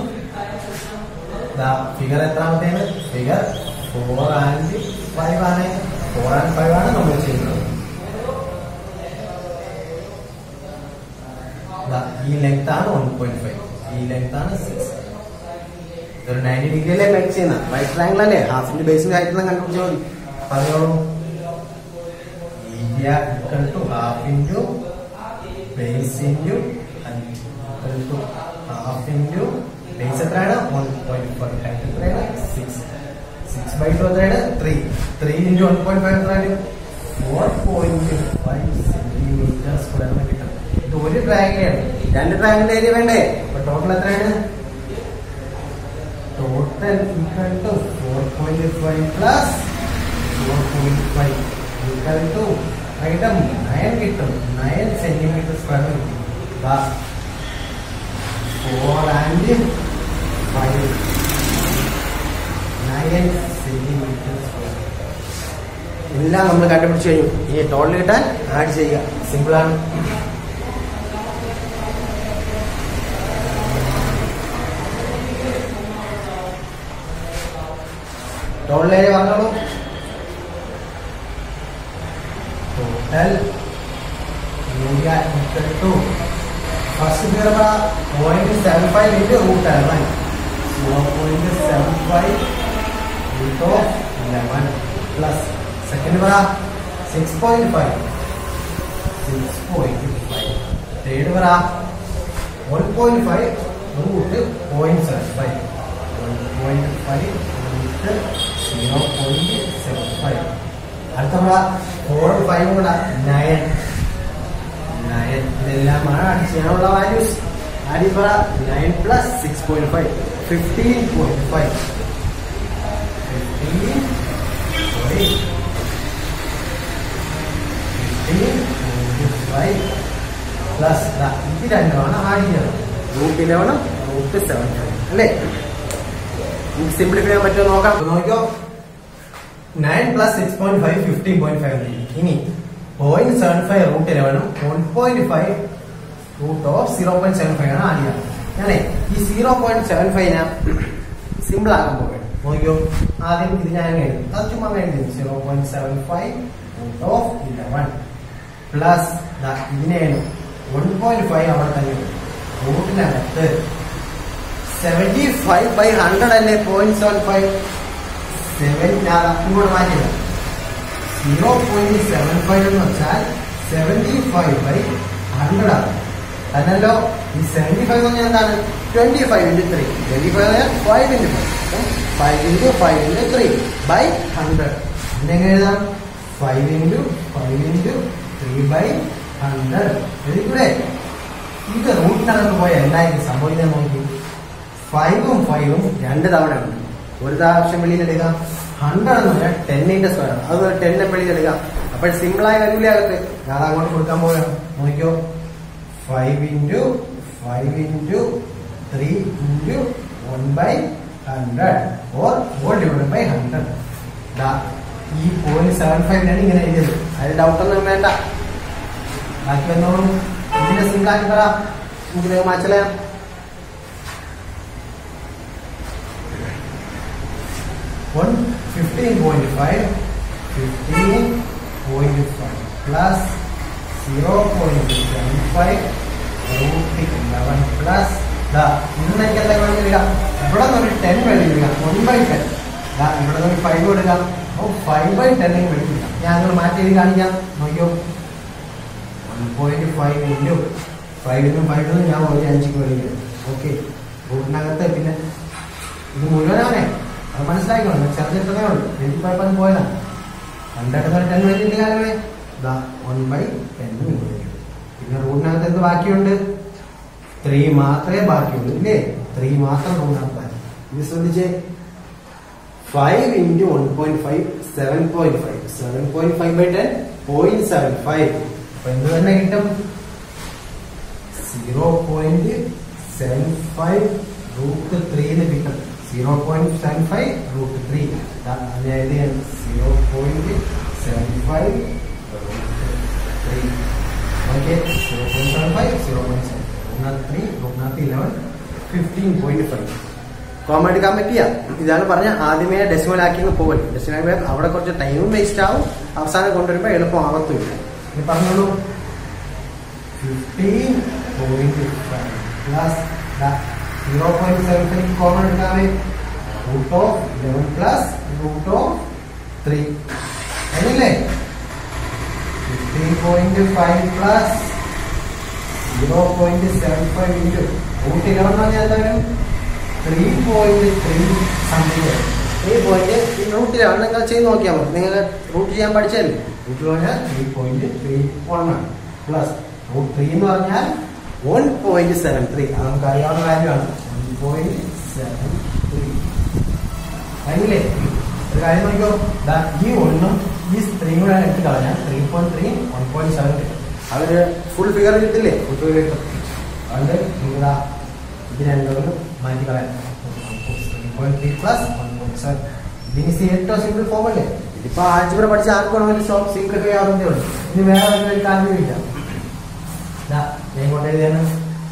ഫിഗർ എത്രാമത്തേന് ഫിഗർ ഫോർ ആൻഡ് ഫൈവ് ആണ് ഫോർ ആൻഡ് ഫൈവ് ആണ് നമ്മൾ ചെയ്യുന്നത് ദാ ഈ ലെങ്ത് ആണ് വൺ പോയിന്റ് ഫൈവ് ഈ ലെങ്ത് ആണ് സിക്സ് ഇതൊരു നയൻറ്റി ഡിഗ്രിയിലെ മെച്ച് ചെയ്യുന്ന റൈറ്റ് ട്രയാങ്കിൾ അല്ലേ ഹാഫിന്റെ ബേസിന്റെ ഹൈറ്റ് കണ്ടുപിടിച്ചാൽ മതി പറഞ്ഞോളൂ area equal to half into base into equal to half into base എത്രയാണ് വൺ പോയിന്റ് ഫൈവ് ഹൈറ്റ് എത്രയാണ് സിക്സ് സിക്സ് ബൈ ടു എത്രയാണ് three three into one point five എത്രയാണ് four point five centimetre square കിട്ടും ഇത് ഒരു ട്രയാങ്കിളാണ് രണ്ട് triangle area വേണ്ടേ അപ്പൊ ടോട്ടൽ എത്രയാണ് total equal to four point five plus four point five equal to item nine കിട്ടും നയൻ സെന്റിമീറ്റർ സ്ക്വയർ കിട്ടും four and five nine centimetre square എല്ലാം നമ്മൾ കണ്ടുപിടിച്ച് കഴിഞ്ഞു ഇനി ടോട്ടൽ കിട്ടാൻ ആഡ് ചെയ്യുക സിമ്പിളാണ് ടോട്ടൽ ഏരിയ പറഞ്ഞോളൂ total area equal to first figure point seven five into root eleven zero point seven five root of eleven plus second പറ six point five six point five third പറ one point five root point seven five one point five root zero point seven five അടുത്ത പറ four five കൂടെ nine nine ഇതെല്ലാമാണ് add ചെയ്യാനുള്ള values ആദ്യം പറ nine plus six point five fifteen point five fifteen sorry fifteen point five plus ഇത് രണ്ടുമാണ് add ചെയ്യണം റൂട്ട് ഇലവനും റൂട്ട് സെവൻ അല്ലേ നമുക്ക് സിംപ്ലിഫൈ ചെയ്യാൻ പറ്റുമോ നോക്കാം നോക്കിയോ nine plus six point five fifteen point five ഇനി പോയിന്റ് സെവൻ ഫൈവ് റൂട്ട് ഇലവനും one point five root of zero point seven five ആണ് ആദ്യം ഞാനേ ഈ zero point seven five simple ആക്കാൻ പോവുകയാണ് നോക്കിയോ ആദ്യം ഇത് ഞാൻ എഴുതും അത് ചുമ്മാ എഴുതി zero point seven five root of eleven plus ഇതിനെയാണ് വൺ പോയിന്റ് ഫൈവ് അവിടെ തന്നെ റൂട്ടിനകത്ത് സെവന്റി ഫൈവ് ബൈ ഹൺഡ്രഡ് അല്ലേ പോയിന്റ് സെവൻ ഫൈവ് സെവൻ ഞാൻ ഇങ്ങോട്ട് മാറ്റില്ല സീറോ പോയിന്റ് സെവൻ ഫൈവ് എന്ന് വെച്ചാൽ സെവന്റി ഫൈവ് ബൈ ഹൺഡ്രഡ് ആണ് അതല്ലോ ഈ സെവന്റി ഫൈവ് എന്ന് പറഞ്ഞാൽ എന്താണ് twenty five into three twenty five five into five five into five into three by hundred എന്തെങ്ങനെ എഴുതാം five into five into three by hundred എഴുതിക്കൂടെ ഇത് റൂട്ടിനകത്ത് പോയ എന്തായിരിക്കും സംഭവിക്കാൻ നോക്കി ഫൈവും ഫൈവും രണ്ട് തവണ ഉണ്ട് ഒരു പ്രാവശ്യം വെളിയിൽ എടുക്കാം ഹൺഡ്രഡ് എന്ന് പറഞ്ഞാൽ ടെന്നിന്റെ സ്ക്വയർ അത് ടെന്നെ വെളിയിൽ എടുക്കാം അപ്പോൾ സിമ്പിളായ വരില്ലേ അകത്ത് ഞാൻ അങ്ങോട്ട് കൊടുക്കാൻ പോകാം നോക്കിയോ five into five into three into one by hundred or four divide by hundred ഈ പോയിന്റ് സെവൻ ഫൈവിനാണ് ഇങ്ങനെ എഴുതിയത് അതിൽ ഡൗട്ടൊന്നും വേണ്ട ബാക്കി വന്നോളൂ ഇതിന്റെ സിംഗാക്കി പറ നമുക്ക് വേഗം മാച്ചലയാം one fifteen point five fifteen point five plus zero point seven five root eleven plus ദാ ഇന്ന് എനിക്ക് എന്താ വേണമെങ്കിൽ എടുക്കാം ഇവിടെ നിന്ന് ഒരു ടെൻ വേണ്ടി എടുക്കാം വൺ ബൈ ടെൻ ദാ ഇവിടെ നിന്ന് ഒരു ഫൈവ് എടുക്കാം അപ്പോൾ ഫൈവ് ബൈ ടെൻ എടുക്കില്ല ഞാൻ അങ്ങനെ മാറ്റി എഴുതി കാണിക്കാം നോക്കിയോ വൺ പോയിന്റ് ഫൈവ് ഇൻറ്റു ഫൈവിനും ഫൈവിനും ഞാൻ ഒരു അഞ്ചിക്ക് മേടിക്കും ഓക്കെ റൂട്ടിനകത്ത് പിന്നെ ഇത് മുഴുവനാണേ അത് മനസ്സിലാക്കണം ഞാൻ ചെറുതിട്ടതേ ഉള്ളൂ എനിക്ക് കുഴപ്പം പോയതാണ് രണ്ടെടുത്ത ടെൻ വേണ്ടിയിട്ട് കാലമേ ഇതാ വൺ ബൈ ടെൻ പിന്നെ റൂട്ടിനകത്ത് എന്ത് ബാക്കിയുണ്ട് ത്രീ മാത്രമേ ബാക്കിയുള്ളൂ ഇല്ലേ ത്രീ മാത്രം റൂട്ടിനകത്ത് ബാക്കി ഇത് ശ്രദ്ധിച്ചേ five into one point five seven point five seven point five by ten point seven five അപ്പൊ എന്ത് തന്നെ കിട്ടും zero point seven five root ത്രീന്ന് കിട്ടും zero point seven five root three അതായത് zero point seven five root three okay zero point seven five zero point seven root three root eleven fifteen point five common എടുക്കാൻ പറ്റിയ ഇതാണ് പറഞ്ഞ ആദ്യമേ decimal ആക്കി പോകല് ഡെസിമൽ അവിടെ കുറച്ച് ടൈമും വേസ്റ്റ് ആവും അവസാനം കൊണ്ടുവരുമ്പോൾ എളുപ്പം ആവത്തുമില്ല ഇനി പറഞ്ഞോളൂ fifteen point five plus zero point seven five common എടുക്കാമേ root of eleven plus root of three അതില്ലേ fifteen point five plus zero point seven five into root eleven എന്ന് പറഞ്ഞാൽ എന്തായാലും three point three something three point root eleven നിങ്ങൾ ചെയ്ത് നോക്കിയാൽ മതി നിങ്ങൾ റൂട്ട് ചെയ്യാൻ പഠിച്ചല്ലേ റൂട്ട് പറഞ്ഞാൽ ത്രീ പോയിന്റ് ത്രീ വൺ ആണ് പ്ലസ് റൂട്ട് ത്രീ എന്ന് പറഞ്ഞാൽ വൺ പോയിന്റ് സെവൻ ത്രീ അത് നമുക്ക് അറിയാവുന്ന കാര്യമാണ് വൺ പോയിന്റ് സെവൻ ത്രീ കഴിഞ്ഞില്ലേ ഒരു കാര്യം നോക്കിയോ ദാ ഈ ഒന്നും ഈ ത്രീ കൂടെ എടുത്ത് കളഞ്ഞാൽ three point three one point seven കിട്ടും അതൊരു ഫുൾ ഫിഗർ കിട്ടില്ലേ ഫുൾ ഫിഗർ കിട്ടും അതുകൊണ്ട് നിങ്ങളാ ഇത് രണ്ടും മാറ്റി കളയാം three point three plus one point seven ഇതിന് ഏറ്റവും സിമ്പിൾ ഫോം അല്ലേ ഇതിപ്പോ ആൽജിബ്ര പഠിച്ച ആർക്ക് വേണമെങ്കിലും സ്റ്റോപ്പ് സിംപ്ലിഫൈ ആവുന്നതേ ഉള്ളൂ ഇനി വേറെ എന്തെങ്കിലും കാര്യമില്ല ദാ, ഞാൻ കൊണ്ട് എഴുതിയാണ്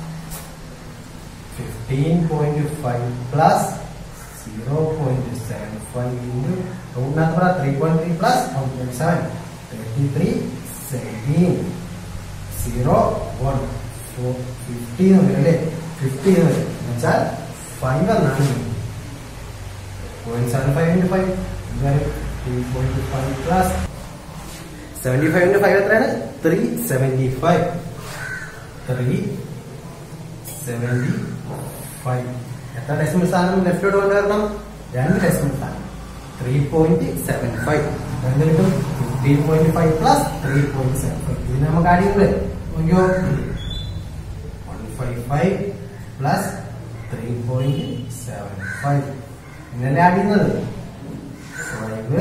fifteen point five plus zero point seven five into റൂട്ടിനകത്ത് പറ three point three plus one point seven thirty three seventeen zero one four fifty എന്ന് വരും അല്ലേ ഫിഫ്റ്റി എന്ന് വരും എന്നുവെച്ചാൽ ഫൈവ് എന്നാണ് point seven five into five three point five plus seventy five into five എത്രയാണ് three seventy five three seventy five എത്ര decimal സ്ഥാനം ലെഫ്റ്റോട്ട് കൊണ്ടുവരണം രണ്ട് ഡെസിമൽ സ്ഥാനം ത്രീ പോയിന്റ് സെവൻ ഫൈവ് എന്ത് കിട്ടും three point five plus three point seven five ഇതിന് നമുക്ക് അടിയുന്നത് നോക്കിയോ one five five plus three point seven five ഇങ്ങനെ അടിയുന്നത് five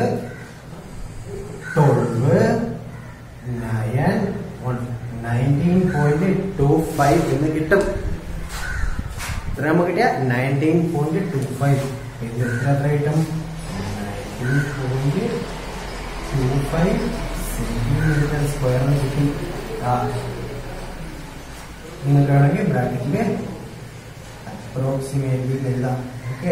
twelve nine one nineteen point two five എന്ന് കിട്ടും എത്ര നമുക്ക് കിട്ടിയ നയൻറ്റീൻ പോയിന്റ് ടു ഫൈവ് ഇത് എത്ര എത്ര കിട്ടും nineteen point two five centimetre square എന്ന് കിട്ടും ആ നിങ്ങൾക്ക് വേണമെങ്കിൽ ബ്രാക്കറ്റില് അപ്രോക്സിമേറ്റ്ലി എഴുതാം ഓക്കെ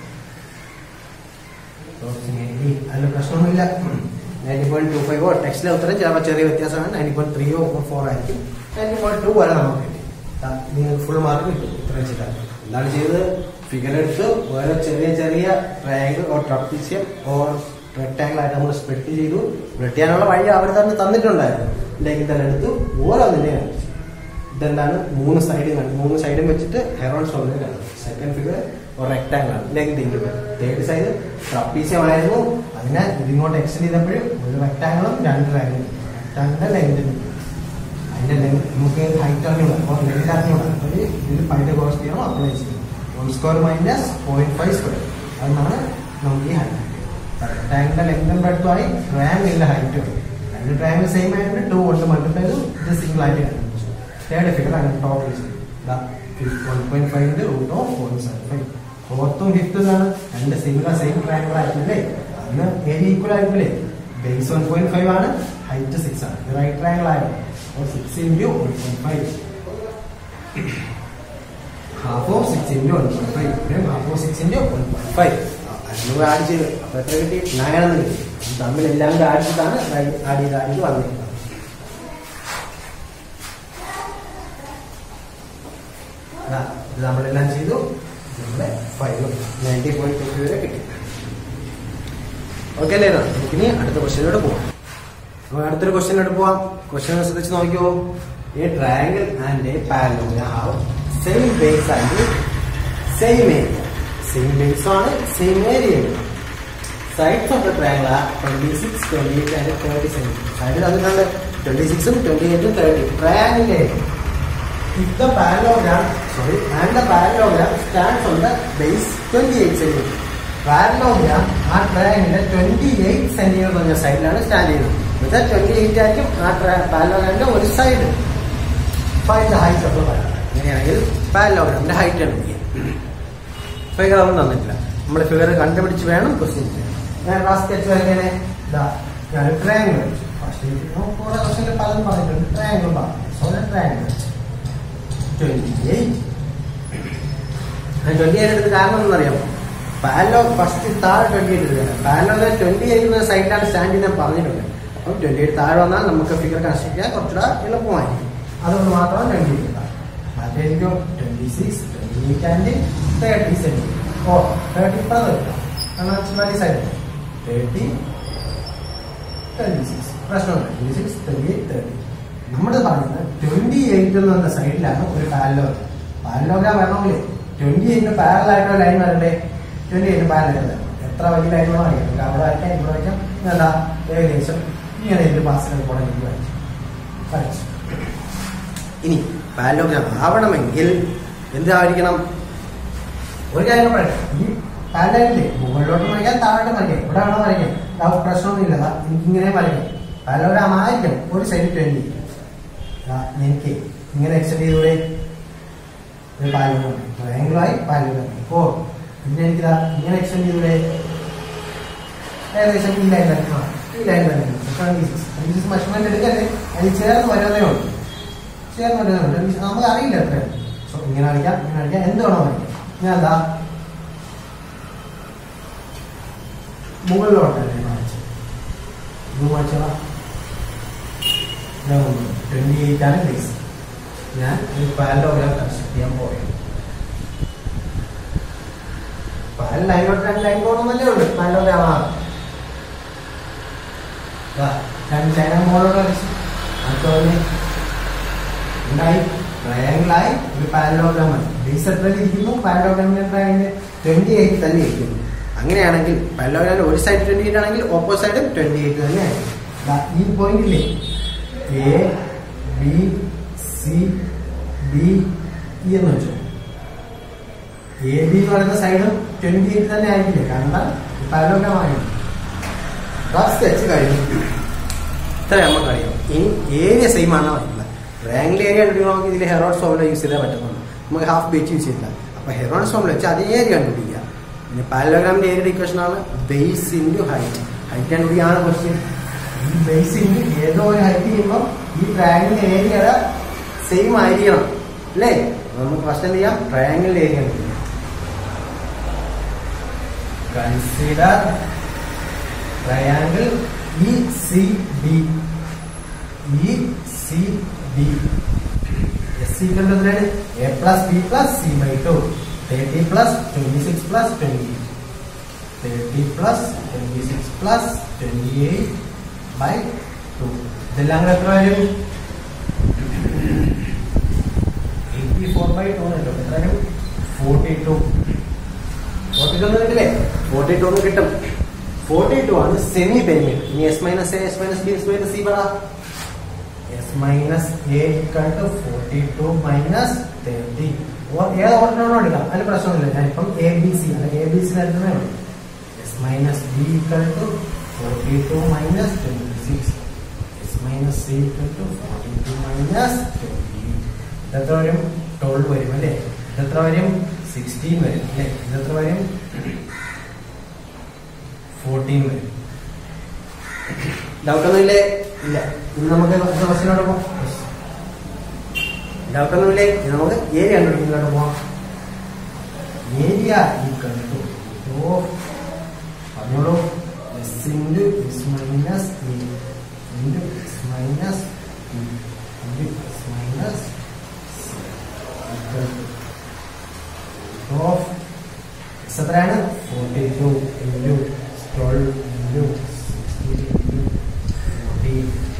അപ്രോക്സിമേറ്റ്ലി അതിൽ പ്രശ്നമൊന്നുമില്ല നയൻറ്റി പോയിന്റ് ടു ഫൈവോ ടെക്സ്റ്റിലെ ഉത്തരം ചിലപ്പോൾ ചെറിയ വ്യത്യാസമാണ് നയൻറ്റി പോയിന്റ് ത്രീയോ ഫോർ ആയിരിക്കും നയൻറ്റി പോയിന്റ് ടു വരെ നമുക്ക് കിട്ടി ദാ, നിങ്ങൾക്ക് ഫുൾ മാർക്ക് കിട്ടും ഇത്ര വെച്ചിട്ടാണ് എന്താണ് ചെയ്തത് ഫിഗർ എടുത്ത് ഓരോ ചെറിയ ചെറിയ triangle or trapezium or rectangle ആയിട്ട് നമ്മൾ സ്പ്ലിറ്റ് ചെയ്തു സ്പ്ലിറ്റ് ചെയ്യാനുള്ള വഴി അവർ തന്നെ തന്നിട്ടുണ്ടായിരുന്നു ഇല്ലെങ്കിൽ തന്നെ എടുത്തു ഓരോന്നിനെ കാണിച്ചു ഇതെന്താണ് മൂന്ന് സൈഡും കണ്ടു മൂന്ന് സൈഡും വെച്ചിട്ട് ഹെറോൺ സോളിനെ കണ്ടു സെക്കൻഡ് ഫിഗർ ഒരു റെക്ടാങ്കിൾ ആണ് length into third side trapezium ആയിരുന്നു അതിനാൽ ഇതിങ്ങോട്ട് എക്സ്റ്റെൻഡ് ചെയ്തപ്പോഴും ഒരു റെക്ടാങ്കിളും രണ്ട് ലൈനും റെക്ടാങ്കിളിന്റെ ലെങ്ത് അതിന്റെ ലെങ്ത് നമുക്ക് ഹൈറ്റ് അറിഞ്ഞൂടാ അപ്പോൾ ലെങ്ത് അറിഞ്ഞൂടാ അപ്പോൾ ഇതിൽ പൈൻ്റെ കോസ്റ്റ് ചെയ്യണം അപ്ലൈ ചെയ്യണം one square minus point five square അതാണ് നമുക്ക് ഈ ഹൈറ്റ് റെക്ടാങ്കിളിന്റെ ലെങ്തും ബ്രെഡ്ത്തുമായി ട്രയാങ്കിളിന്റെ ഹൈറ്റും രണ്ട് ട്രയാങ്കിൾ സെയിം ആയിട്ട് ടു കൊണ്ട് മൾട്ടിപ്ലൈ ചെയ്തു ഇത് സിംഗിൾ ആയിട്ട് കണ്ടുപിടിച്ചു തേർഡ് ഫിഗർ അങ്ങനെ ടോട്ടൽ ചെയ്തു വൺ പോയിന്റ് ഫൈവിന്റെ root of point seven five ഫോർത്തും ഫിഫ്ത്തും ആണ് രണ്ട് സിംഗിൾ സെയിം ട്രയാങ്കിൾ ആയിട്ടില്ലേ അതിന് ഏരിയ ഈക്വൽ ആയിട്ടില്ലേ ബേസ് വൺ പോയിന്റ് ഫൈവ് ആണ് ഹൈറ്റ് സിക്സ് ആണ് ഇത് റൈറ്റ് ട്രയാങ്കിൾ ആയിരുന്നു അപ്പോൾ six into one point five half of six into one point five half of six into one point five അതിന് add ചെയ്ത് അപ്പൊ എത്ര കിട്ടി നയൻ എന്ന് കിട്ടി ഇത് തമ്മിൽ എല്ലാം കൂടെ ആഡ് ചെയ്താണ് ആഡ് ചെയ്ത് ആഡ് ചെയ്ത് വന്നിരിക്കുന്നത് അതാ, ഇത് നമ്മളെല്ലാം ചെയ്തു നമ്മുടെ ഫൈവ് നയൻറ്റി പോയിന്റ് ടു വരെ കിട്ടി ഓക്കെ അല്ലേ എന്നാ? നമുക്കിനി അടുത്ത ക്വസ്റ്റ്യനോട് പോവാം നമുക്ക് അടുത്തൊരു ക്വസ്റ്റ്യനോട് പോവാം ക്വസ്റ്റ്യൻ ശ്രദ്ധിച്ച് നോക്കിയോ a triangle and a parallelogram have same base and same area same base ആണ് same area sides of the triangle are twenty six twenty eight and thirty centimetre സൈഡിൽ അതിനാണ് ട്വന്റി സിക്സും ട്വന്റി എയ്റ്റും thirty triangle area If the parallelogram, sorry, and the parallelogram stands on the base 28 cm. Parallelogram ആ ട്രയാങ്കിളിന്റെ twenty eight centimetre പറഞ്ഞ സൈഡിലാണ് stand ചെയ്യുന്നത് എന്നുവെച്ചാൽ ട്വന്റി എയ്റ്റ് ആയിരിക്കും ആ പാരലോഗ്രാമിന്റെ ഒരു സൈഡ് ഫൈൻഡ് ഹൈറ്റ് ഓഫ് അങ്ങനെയാണെങ്കിൽ പാരലോഗ്രാമിന്റെ ഹൈറ്റ് കണ്ടുപിടിക്കുക ഫിഗർ ഒന്നും തന്നിട്ടില്ല നമ്മൾ ഫിഗർ കണ്ടുപിടിച്ച് വേണം ക്വസ്റ്റ്യൻ ചെയ്യാൻ ഞാൻ ക്ലാസ് സ്കെച്ച് വരയ്ക്കാനെ ഇതാ ഞാൻ ട്രയാങ്കിൾ വെച്ചു ഫസ്റ്റ് കുറെ ക്വസ്റ്റ്യൻ പലതും പറഞ്ഞിട്ടുണ്ട് ട്രയാങ്കിൾ പറഞ്ഞു സോ ട്രയാങ്കിൾ വെച്ചു ട്വന്റി എയ്റ്റ് ട്വന്റി എയ്റ്റ് എടുത്ത് കാരണം എന്നറിയാമോ പാലോ ഫസ്റ്റ് താഴെ ട്വന്റി എയ്റ്റ് എടുക്കുക പാലോന്ന് ട്വന്റി എയ്റ്റ് സൈഡിലാണ് സ്റ്റാൻഡ് ചെയ്യാൻ പറഞ്ഞിട്ടുണ്ട് അപ്പം ട്വന്റി എയ്റ്റ് താഴെ വന്നാൽ നമുക്ക് ഫിഗർ കൺസ്ട്രക്ട് ചെയ്യാൻ കുറച്ചുകൂടെ എളുപ്പമായിരിക്കും അതുകൊണ്ട് മാത്രം ട്വന്റി എയ്റ്റ് മറ്റേക്കും twenty six twenty eight and thirty centimetre ഓ തേർട്ടി ഇപ്പം വെക്കാം കാരണം very side thirty twenty six പ്രശ്നമില്ല twenty six twenty eight thirty നമ്മൾ പറയുന്നത് ട്വന്റി എയ്റ്റ് എന്ന് പറഞ്ഞ സൈഡിലാണ് ഒരു പാരലോഗ്രാം പാരലോഗ്രാം വരണമെങ്കിൽ ട്വന്റി എയ്റ്റിന് പാരലായിട്ടുള്ള ലൈൻ വരണ്ടേ ട്വന്റി എയ്റ്റ് പാരലായിട്ട് എത്ര വലിയ ലൈനുകളോ അറിയാം നമുക്ക് അവിടെ വരയ്ക്കാം ഇവിടെ വരയ്ക്കാം എന്താ ഏകദേശം ഇങ്ങനെ ഇതിന്റെ പാസിനെ കൂടെ എനിക്ക് വരച്ചു വരച്ചു ഇനി പാരലോഗ്രാം ആവണമെങ്കിൽ എന്തായിരിക്കണം ഒരു കാര്യം പറയട്ടെ ഈ പാരലൈനില്ലേ മുകളിലോട്ട് വരയ്ക്കാം താഴോട്ട് വരയ്ക്കാം ഇവിടെ വേണം വരയ്ക്കാം ആ പ്രശ്നമൊന്നുമില്ല ദാ എനിക്ക് ഇങ്ങനെ വരയ്ക്കാം പാരലോഗ്രാം ആയിരിക്കും ഒരു സൈഡ് ട്വന്റി എനിക്ക് ഇങ്ങനെ എക്സ്റ്റെൻഡ് ചെയ്തൂടെ ഒരു പാരലോഗ്രാം ട്രയാങ്കിളായി പാരലോഗ്രാം ഫോർ പിന്നെ എനിക്കിതാ ഇങ്ങനെ എക്സ്റ്റെൻഡ് ചെയ്തൂടെ ഏകദേശം ഈ ലൈൻ തന്നെ ആ, ഈ ലൈൻ തന്നെ twenty six twenty six measurement എടുക്കല്ലേ അതിൽ ചേർന്ന് വരുന്നതേ ഉള്ളൂ ചേർന്ന് വരുന്നതേ ഉള്ളൂ ട്വന്റി നമുക്ക് അറിയില്ല എത്രയാണ് സോ ഇങ്ങനെ വരയ്ക്കാം ഇങ്ങനെ വരയ്ക്കാം എന്ത് വേണോ വരയ്ക്കാം ഞാൻ എന്താ മുകളിലോട്ടല്ലേ വായിച്ചത് ഇത് വായിച്ചതാ ട്വന്റി എയ്റ്റ് ആണ് ബേസ് ഞാൻ ഒരു പാരലോഗ്രാം കൺസ്ട്രക്ട് ചെയ്യാൻ പോയത് പാരൽ ലൈനോട്ട് രണ്ട് ലൈൻ പോകണമെന്നല്ലേ ഉള്ളൂ പാരലോഗ്രാം ആണ് ദാ, രണ്ട് ചൈന മോളോട് വരച്ചു അടുത്തോടെ ഉണ്ടായി ട്രയാങ്കിളായി ഒരു പാരലോഗ്രാം ആണ് ബേസ് എത്രയിൽ ഇരിക്കുന്നു പാരലോഗ്രാമിന്റെ ട്രയാങ്കിൾ ട്വന്റി എയ്റ്റ് തന്നെ ഇരിക്കുന്നു അങ്ങനെയാണെങ്കിൽ പാരലോഗ്രാമിന്റെ ഒരു സൈഡ് ട്വന്റി എയ്റ്റ് ആണെങ്കിൽ ഓപ്പോസിറ്റ് സൈഡും ട്വന്റി എയ്റ്റ് തന്നെ ആയിരിക്കും ദാ, ഈ പോയിന്റ് ഇല്ലേ A B C D E എന്ന് വെച്ചു എ ബി എന്ന് പറയുന്ന സൈഡും ട്വന്റി എയ്റ്റ് തന്നെ ആയിരിക്കില്ലേ കാരണം പാരലോഗ്രാം ആയിരുന്നു സ്കെച്ച് കഴിഞ്ഞു ഇത്ര നമുക്ക് അറിയാം ഇനി ഏരിയ സെയിം ആണോ ഇല്ല ട്രയാങ്കിൾ ഏരിയ കണ്ടുപിടിക്കണമെങ്കിൽ ഇതിൽ ഹെറോൺസ് ഫോമിൽ യൂസ് ചെയ്താൽ പറ്റുന്നുള്ളൂ നമുക്ക് ഹാഫ് ബേച്ച് യൂസ് ചെയ്യില്ല അപ്പൊ ഹെറോൺസ് ഫോമിൽ വെച്ച് അതേ ഏരിയ കണ്ടുപിടിക്കുക പിന്നെ പാരലോഗ്രാമിന്റെ ഏരിയയുടെ ഇക്വേഷൻ ആണ് ബേസ് ഇൻറ്റു ഹൈറ്റ് ഹൈറ്റ് കണ്ടുപിടിക്കാണ് ക്വസ്റ്റ്യൻ ഈ ബേസ് ഇൻറ്റു ഏതോ ഒരു ഹൈറ്റ് ചെയ്യുമ്പോൾ ഈ ട്രയാങ്കിളിന്റെ ഏരിയയുടെ സെയിം ആയിരിക്കണം അല്ലേ അപ്പൊ നമുക്ക് ഫസ്റ്റ് എന്ത് ചെയ്യാം ട്രയാങ്കിളിന്റെ ഏരിയ കണ്ടുപിടിക്കാം consider triangle E C D E C D S C എത്രയാണ് A plus B plus C by two thirty plus twenty six plus twenty thirty plus twenty six plus twenty eight by two ഇതെല്ലാം കൂടെ എത്ര വരും eighty four by to കിട്ടും എത്ര വരും forty two forty two കിട്ടില്ലേ forty two കിട്ടും forty two ആണ് സെമി പെരിമീറ്റർ ഇനി S minus A S minus B S minus C പറ S minus A equal to forty two minus thirty ഏത് ഓർഡറിനാണോ എടുക്കാം അതിന് പ്രശ്നമൊന്നുമില്ല ഞാൻ ഇപ്പം എ ബി സി അല്ല എ ബി സി എടുക്കുന്നേ ഉള്ളൂ S minus B equal to forty two minus twenty six S minus C equal to forty two minus twenty ഇതെത്ര വരും ട്വൽവ് വരും അല്ലേ ഇതെത്ര വരും സിക്സ്റ്റീൻ വരും അല്ലേ ഇതെത്ര വരും ഫോർട്ടീൻ വരും ഡൗട്ടൊന്നുമില്ലേ ഇല്ല ഇനി നമുക്ക് അടുത്ത ക്വസ്റ്റിനോട് പോകാം ഡൗട്ടൊന്നുമില്ലേ ഇനി നമുക്ക് ഏരിയ കണ്ടുപിടിക്കുന്നതിലോട്ട് പോവാം ഏരിയ ഈക്വൽ ടു പറഞ്ഞോളൂ S into S minus E into S minus E into S minus equal to of S എത്രയാണ് forty two into twelve into sixteen into forty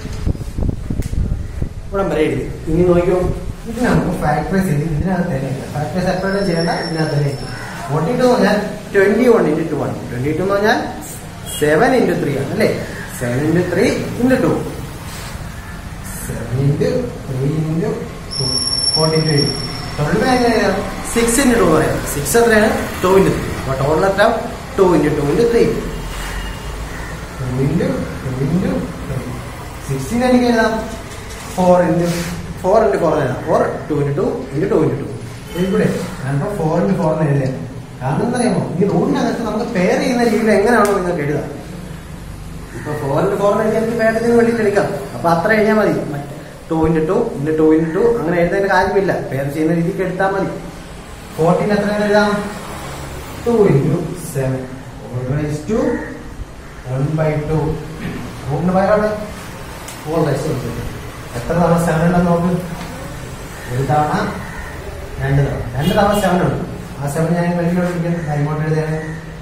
ഇവിടെ വരെ എഴുതി ഇനി നോക്കിയോ ഇത് നമുക്ക് ഫാക്ടറൈസ് ചെയ്ത് ഇതിനകത്ത് തന്നെ ഫാക്ടറൈസ് എപ്പോഴും ചെയ്യേണ്ട ഇതിനകത്ത് തന്നെ ഫോർട്ടി ടു എന്ന് പറഞ്ഞാൽ ട്വന്റി വൺ ഇൻറ്റു ടു ആണ് ട്വന്റി ടു എന്ന് പറഞ്ഞാൽ സെവൻ ഇൻറ്റു ത്രീ ആണ് അല്ലേ seven into three into two seven into three into two forty two twelve എങ്ങനെയാണ് സിക്സ് ഇൻറ്റു ടു പറയാം സിക്സ് എത്രയാണ് ടു ഇൻറ്റു ത്രീ അപ്പോൾ ടോട്ടൽ എത്ര two into two into three two into two into three sixteen എനിക്ക് എഴുതാം four into four into four എഴുതാം four two into two into two into to ഇവിടെ ഞാനിപ്പോൾ four into four എന്ന് എഴുതാം കാരണം എന്താ അറിയാമോ ഈ റൂളിനകത്ത് നമുക്ക് പെയർ ചെയ്യുന്ന രീതിയിൽ എങ്ങനെയാണോ നിങ്ങൾക്ക് എഴുതാം ഇപ്പൊ ഫോർ ഇൻറ്റു ഫോർ എഴുതി എനിക്ക് പേട്ടത്തിന് വേണ്ടിയിട്ട് എടുക്കാം അപ്പൊ അത്ര എഴുതിയാൽ മതി two into two into two into two അങ്ങനെ എഴുതേണ്ട കാര്യമില്ല പെയർ ചെയ്യുന്ന രീതിക്ക് എടുത്താൽ മതി ഫോർട്ടീൻ എത്ര എഴുതാം ടു ഇൻറ്റു സെവൻ ഓൾറൈസ് ടു വൺ ബൈ ടു റൂമിന് പകരമാണ് ഫോർ റൈസ് എത്ര തവണ സെവൻ ഉണ്ടെന്ന് നോക്ക് ഒരു തവണ രണ്ട് തവണ രണ്ട് തവണ സെവൻ ഉണ്ട് ആ സെവൻ ഞാൻ വെളിയിലോട്ട് ഇരിക്കുന്നു കൈമോട്ട് എഴുതിയാണ്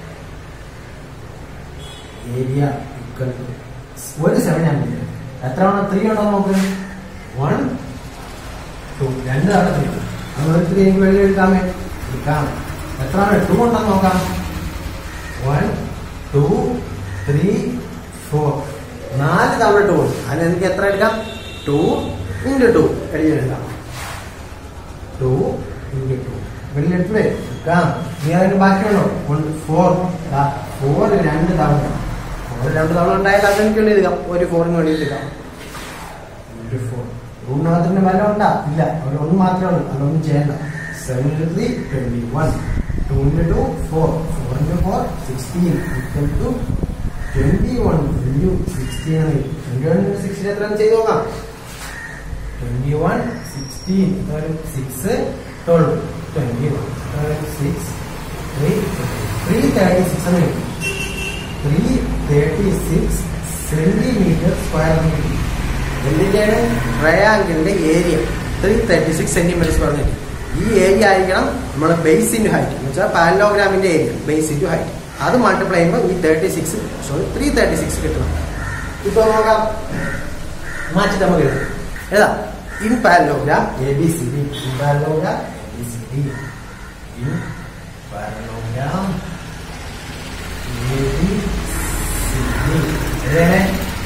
ഏരിയ ഈക്വൽ ടു ഒരു സെവൻ ഞാൻ വിളിക്കുന്നത് എത്ര തവണ ത്രീ ഉണ്ടോ നോക്ക് വൺ ടു രണ്ട് തവണ ത്രീ അത് ഒരു ത്രീ എനിക്ക് വെളിയിൽ എടുക്കാമേ എടുക്കാം എത്ര തവണ ടു ഉണ്ടെന്ന് നോക്കാം വൺ ടു ത്രീ ഫോർ നാല് തവണ ടു ഉണ്ട് അതിന് എനിക്ക് എത്ര എടുക്കാം ടു ഇൻറ്റു ടു എഴുതി എടുക്കാം ടു ഇൻറ്റു ടു വെളിയിലെടുത്തേ എടുക്കാം നീ അതിന് ബാക്കിയുണ്ടോ വൺ ഫോർ ഫോർ രണ്ട് തവണ ഫോർ രണ്ട് തവണ ഉണ്ടായാൽ അതെനിക്ക് വേണ്ടി എടുക്കാം ഒരു ഫോറിന് വേണ്ടി എടുക്കാം ഇൻറ്റു ഫോർ റൂമിനകത്തിന്റെ വില ഉണ്ടാ ഇല്ല അവിടെ ഒന്ന് മാത്രമേ ഉള്ളൂ അതൊന്നും ചെയ്യണ്ട seven into three twenty one two into two four four into four sixteen equal to twenty one into sixteen ആണ് ട്വന്റി വൺ ഇൻറ്റു സിക്സ്റ്റീൻ എത്ര ചെയ്ത് നോക്കാം twenty one sixteen six twelve twenty one six three three thirty six ആണ് three thirty six centimetre square metre എന്തിന്റെയാണ് ട്രയാങ്കിളിന്റെ area three thirty six centimetre square metre ഈ area ആയിരിക്കണം നമ്മുടെ ബേസ് ഇൻറ്റു ഹൈറ്റ് എന്ന് വെച്ചാൽ പാരലോഗ്രാമിന്റെ ഏരിയ ബേസ് ഇൻറ്റു ഹൈറ്റ് അത് മൾട്ടിപ്ലൈ ചെയ്യുമ്പോൾ ഈ thirty six sorry three thirty six കിട്ടണം ഇപ്പൊ നോക്കാം മാറ്റിട്ട് നമുക്ക് എഴുതാം ഏതാ in parallelogram A B C D in parallelogram A B C D in parallelogram A B C D എഴുതണേ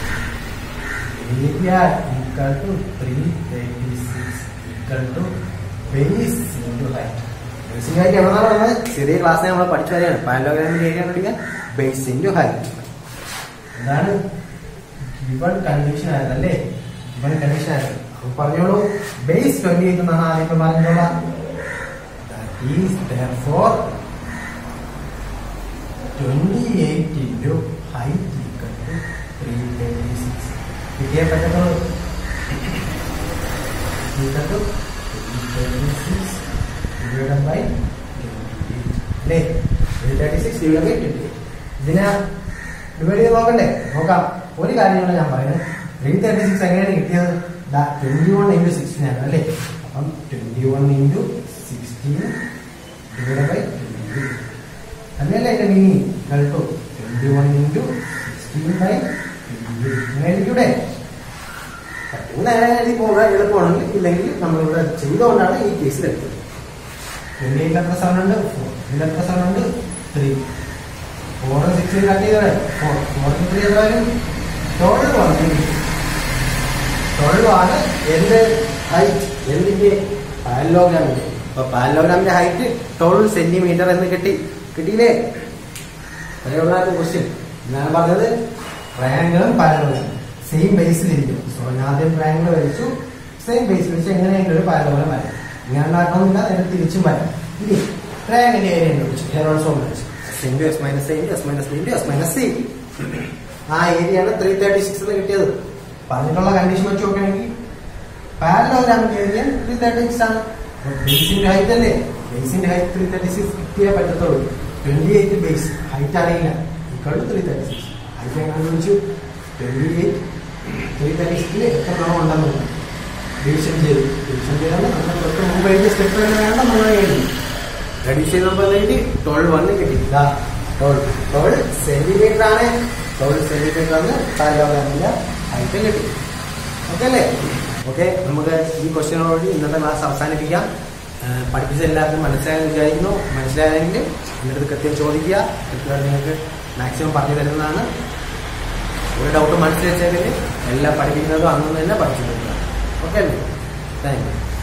area equal to 336 equal to base into height. ബേസിക് height എവിടെന്നാണ് പറഞ്ഞത് ചെറിയ ക്ലാസ്സിൽ നമ്മൾ പഠിച്ചു വരികയാണ് പാരലോഗ്രാമിന്റെ ഏരിയ കണ്ടുപിടിക്കാൻ ബേസ് ഇൻറ്റു ഹൈറ്റ് എന്താണ് ഗിവൺ കണ്ടീഷൻ ആയതല്ലേ ഗിവൺ കണ്ടീഷൻ ആയത് അപ്പൊ പറഞ്ഞോളൂ ബേസ് ട്വന്റി എയ്റ്റ് എന്നാണ് ആദ്യം ഇപ്പൊ പറഞ്ഞോളാം is therefore 28 into height equal to 336 കിട്ടിയേ പറ്റത്തുള്ളൂ equal to 336 divided by 28 അല്ലേ 336 divided by 28 ഇതിനെ ഡിവൈഡ് ചെയ്ത് നോക്കണ്ടേ നോക്കാം ഒരു കാര്യമാണ് ഞാൻ പറയുന്നത് ത്രീ തേർട്ടി സിക്സ് എങ്ങനെയാണ് കിട്ടിയത് ട്വന്റി വൺ ഇൻറ്റു സിക്സ്റ്റീൻ ആണ് അല്ലേ അപ്പം twenty one into sixteen divide by twenty അങ്ങനെയല്ലേ എന്റെ മീനിങ് കേട്ടോ twenty one into sixteen by ഇങ്ങനെ എഴുതിക്കൂടെ പറ്റുന്ന എഴുതി പോകാൻ എളുപ്പമാണെങ്കിൽ ഇല്ലെങ്കിൽ നമ്മളിവിടെ ചെയ്തുകൊണ്ടാണ് ഈ കേസിൽ എടുത്തത് ട്വന്റി എയ്റ്റ് എത്ര സെവൻ ഉണ്ട് ഫോർ ഇതിൽ എത്ര സെവൻ ഉണ്ട് ത്രീ ഫോർ സിക്സ് കട്ട് ചെയ്തോടെ ഫോർ ഫോർ ത്രീ എത്ര വരും ട്വൽവ് ആണ് ട്വൽവ് ആണ് എന്ത് ഹൈറ്റ് എന്തിന്റെ പാരലോഗ്രാമിന്റെ അപ്പൊ പാരലോഗ്രാമിന്റെ ഹൈറ്റ് ട്വൽവ് സെന്റിമീറ്റർ എന്ന് കിട്ടി കിട്ടിയില്ലേ അതേയുള്ള ക്വസ്റ്റ്യൻ ഞാൻ പറഞ്ഞത് ട്രയാങ്കിളും പാരലോഗ്രാം സെയിം ബേസിലിരിക്കും സോ ഞാൻ ആദ്യം ട്രയാങ്കിൾ വരച്ചു സെയിം ബേസിൽ വെച്ച് എങ്ങനെയെങ്കിലും ഒരു പാരലോഗ്രാം വരാം ഇങ്ങനെ ഉണ്ടാക്കണമെന്നില്ല നേരെ തിരിച്ചും വരാം ഇനി ട്രയാങ്കിളിന്റെ ഏരിയ കണ്ടുപിടിച്ചു ഹെറോൺസോ വരച്ചു S into S minus A S minus B into S minus C ആ ഏരിയയാണ് ത്രീ തേർട്ടി സിക്സ് എന്ന് കിട്ടിയത് പറഞ്ഞിട്ടുള്ള കണ്ടീഷൻ വെച്ച് നോക്കുകയാണെങ്കിൽ പാരലോഗ്രാമിന്റെ ഏരിയ ത്രീ തേർട്ടി സിക്സ് ആണ് ബേസിന്റെ ഹൈറ്റ് അല്ലേ ബേസിന്റെ ഹൈറ്റ് ത്രീ തേർട്ടി സിക്സ് കിട്ടിയേ പറ്റത്തുള്ളൂ ട്വന്റി എയ്റ്റ് ബേസ് ഹൈറ്റ് അറിയില്ല equal to three thirty six height ഞാൻ കണ്ടുപിടിച്ചു ട്വന്റി എയ്റ്റ് ത്രീ തേർട്ടി സിക്സിൽ എത്ര തവണ ഉണ്ടെന്നുണ്ട് ഡിവിഷൻ ചെയ്തു ഡിവിഷൻ ചെയ്താൽ നമ്മൾ തൊട്ട് മുമ്പ് എഴുതിയ സ്റ്റെപ്പ് തന്നെ വേണ്ട നമ്മൾ എഴുതി റെഡ്യൂസ് ചെയ്ത് നമ്മൾ എഴുതി ട്വൽവ് വന്ന് കിട്ടി ഇതാ ട്വൽവ് ട്വൽവ് സെന്റിമീറ്റർ ആണ് ട്വൽവ് സെന്റിമീറ്റർ ആണ് പാരലോഗ്രാമിന്റെ ഹൈറ്റ് കിട്ടി ഓക്കെ അല്ലേ ഓക്കെ നമുക്ക് ഈ ക്വസ്റ്റ്യനോട് ഇന്നത്തെ ക്ലാസ് അവസാനിപ്പിക്കാം ഏഹ് പഠിപ്പിച്ച എല്ലാവർക്കും മനസ്സിലായെന്ന് വിചാരിക്കുന്നു മനസ്സിലായെങ്കിൽ എൻ്റെ അടുത്ത് കൃത്യം ചോദിക്കുക കൃത്യമായിട്ട് നിങ്ങൾക്ക് മാക്സിമം പറഞ്ഞു തരുന്നതാണ് ഒരു ഡൗട്ട് മനസ്സിൽ വെച്ചെങ്കിൽ എല്ലാം പഠിപ്പിക്കുന്നതും അന്ന് തന്നെ പഠിച്ചു തരുന്നതാണ് ഓക്കെ അല്ലേ താങ്ക് യു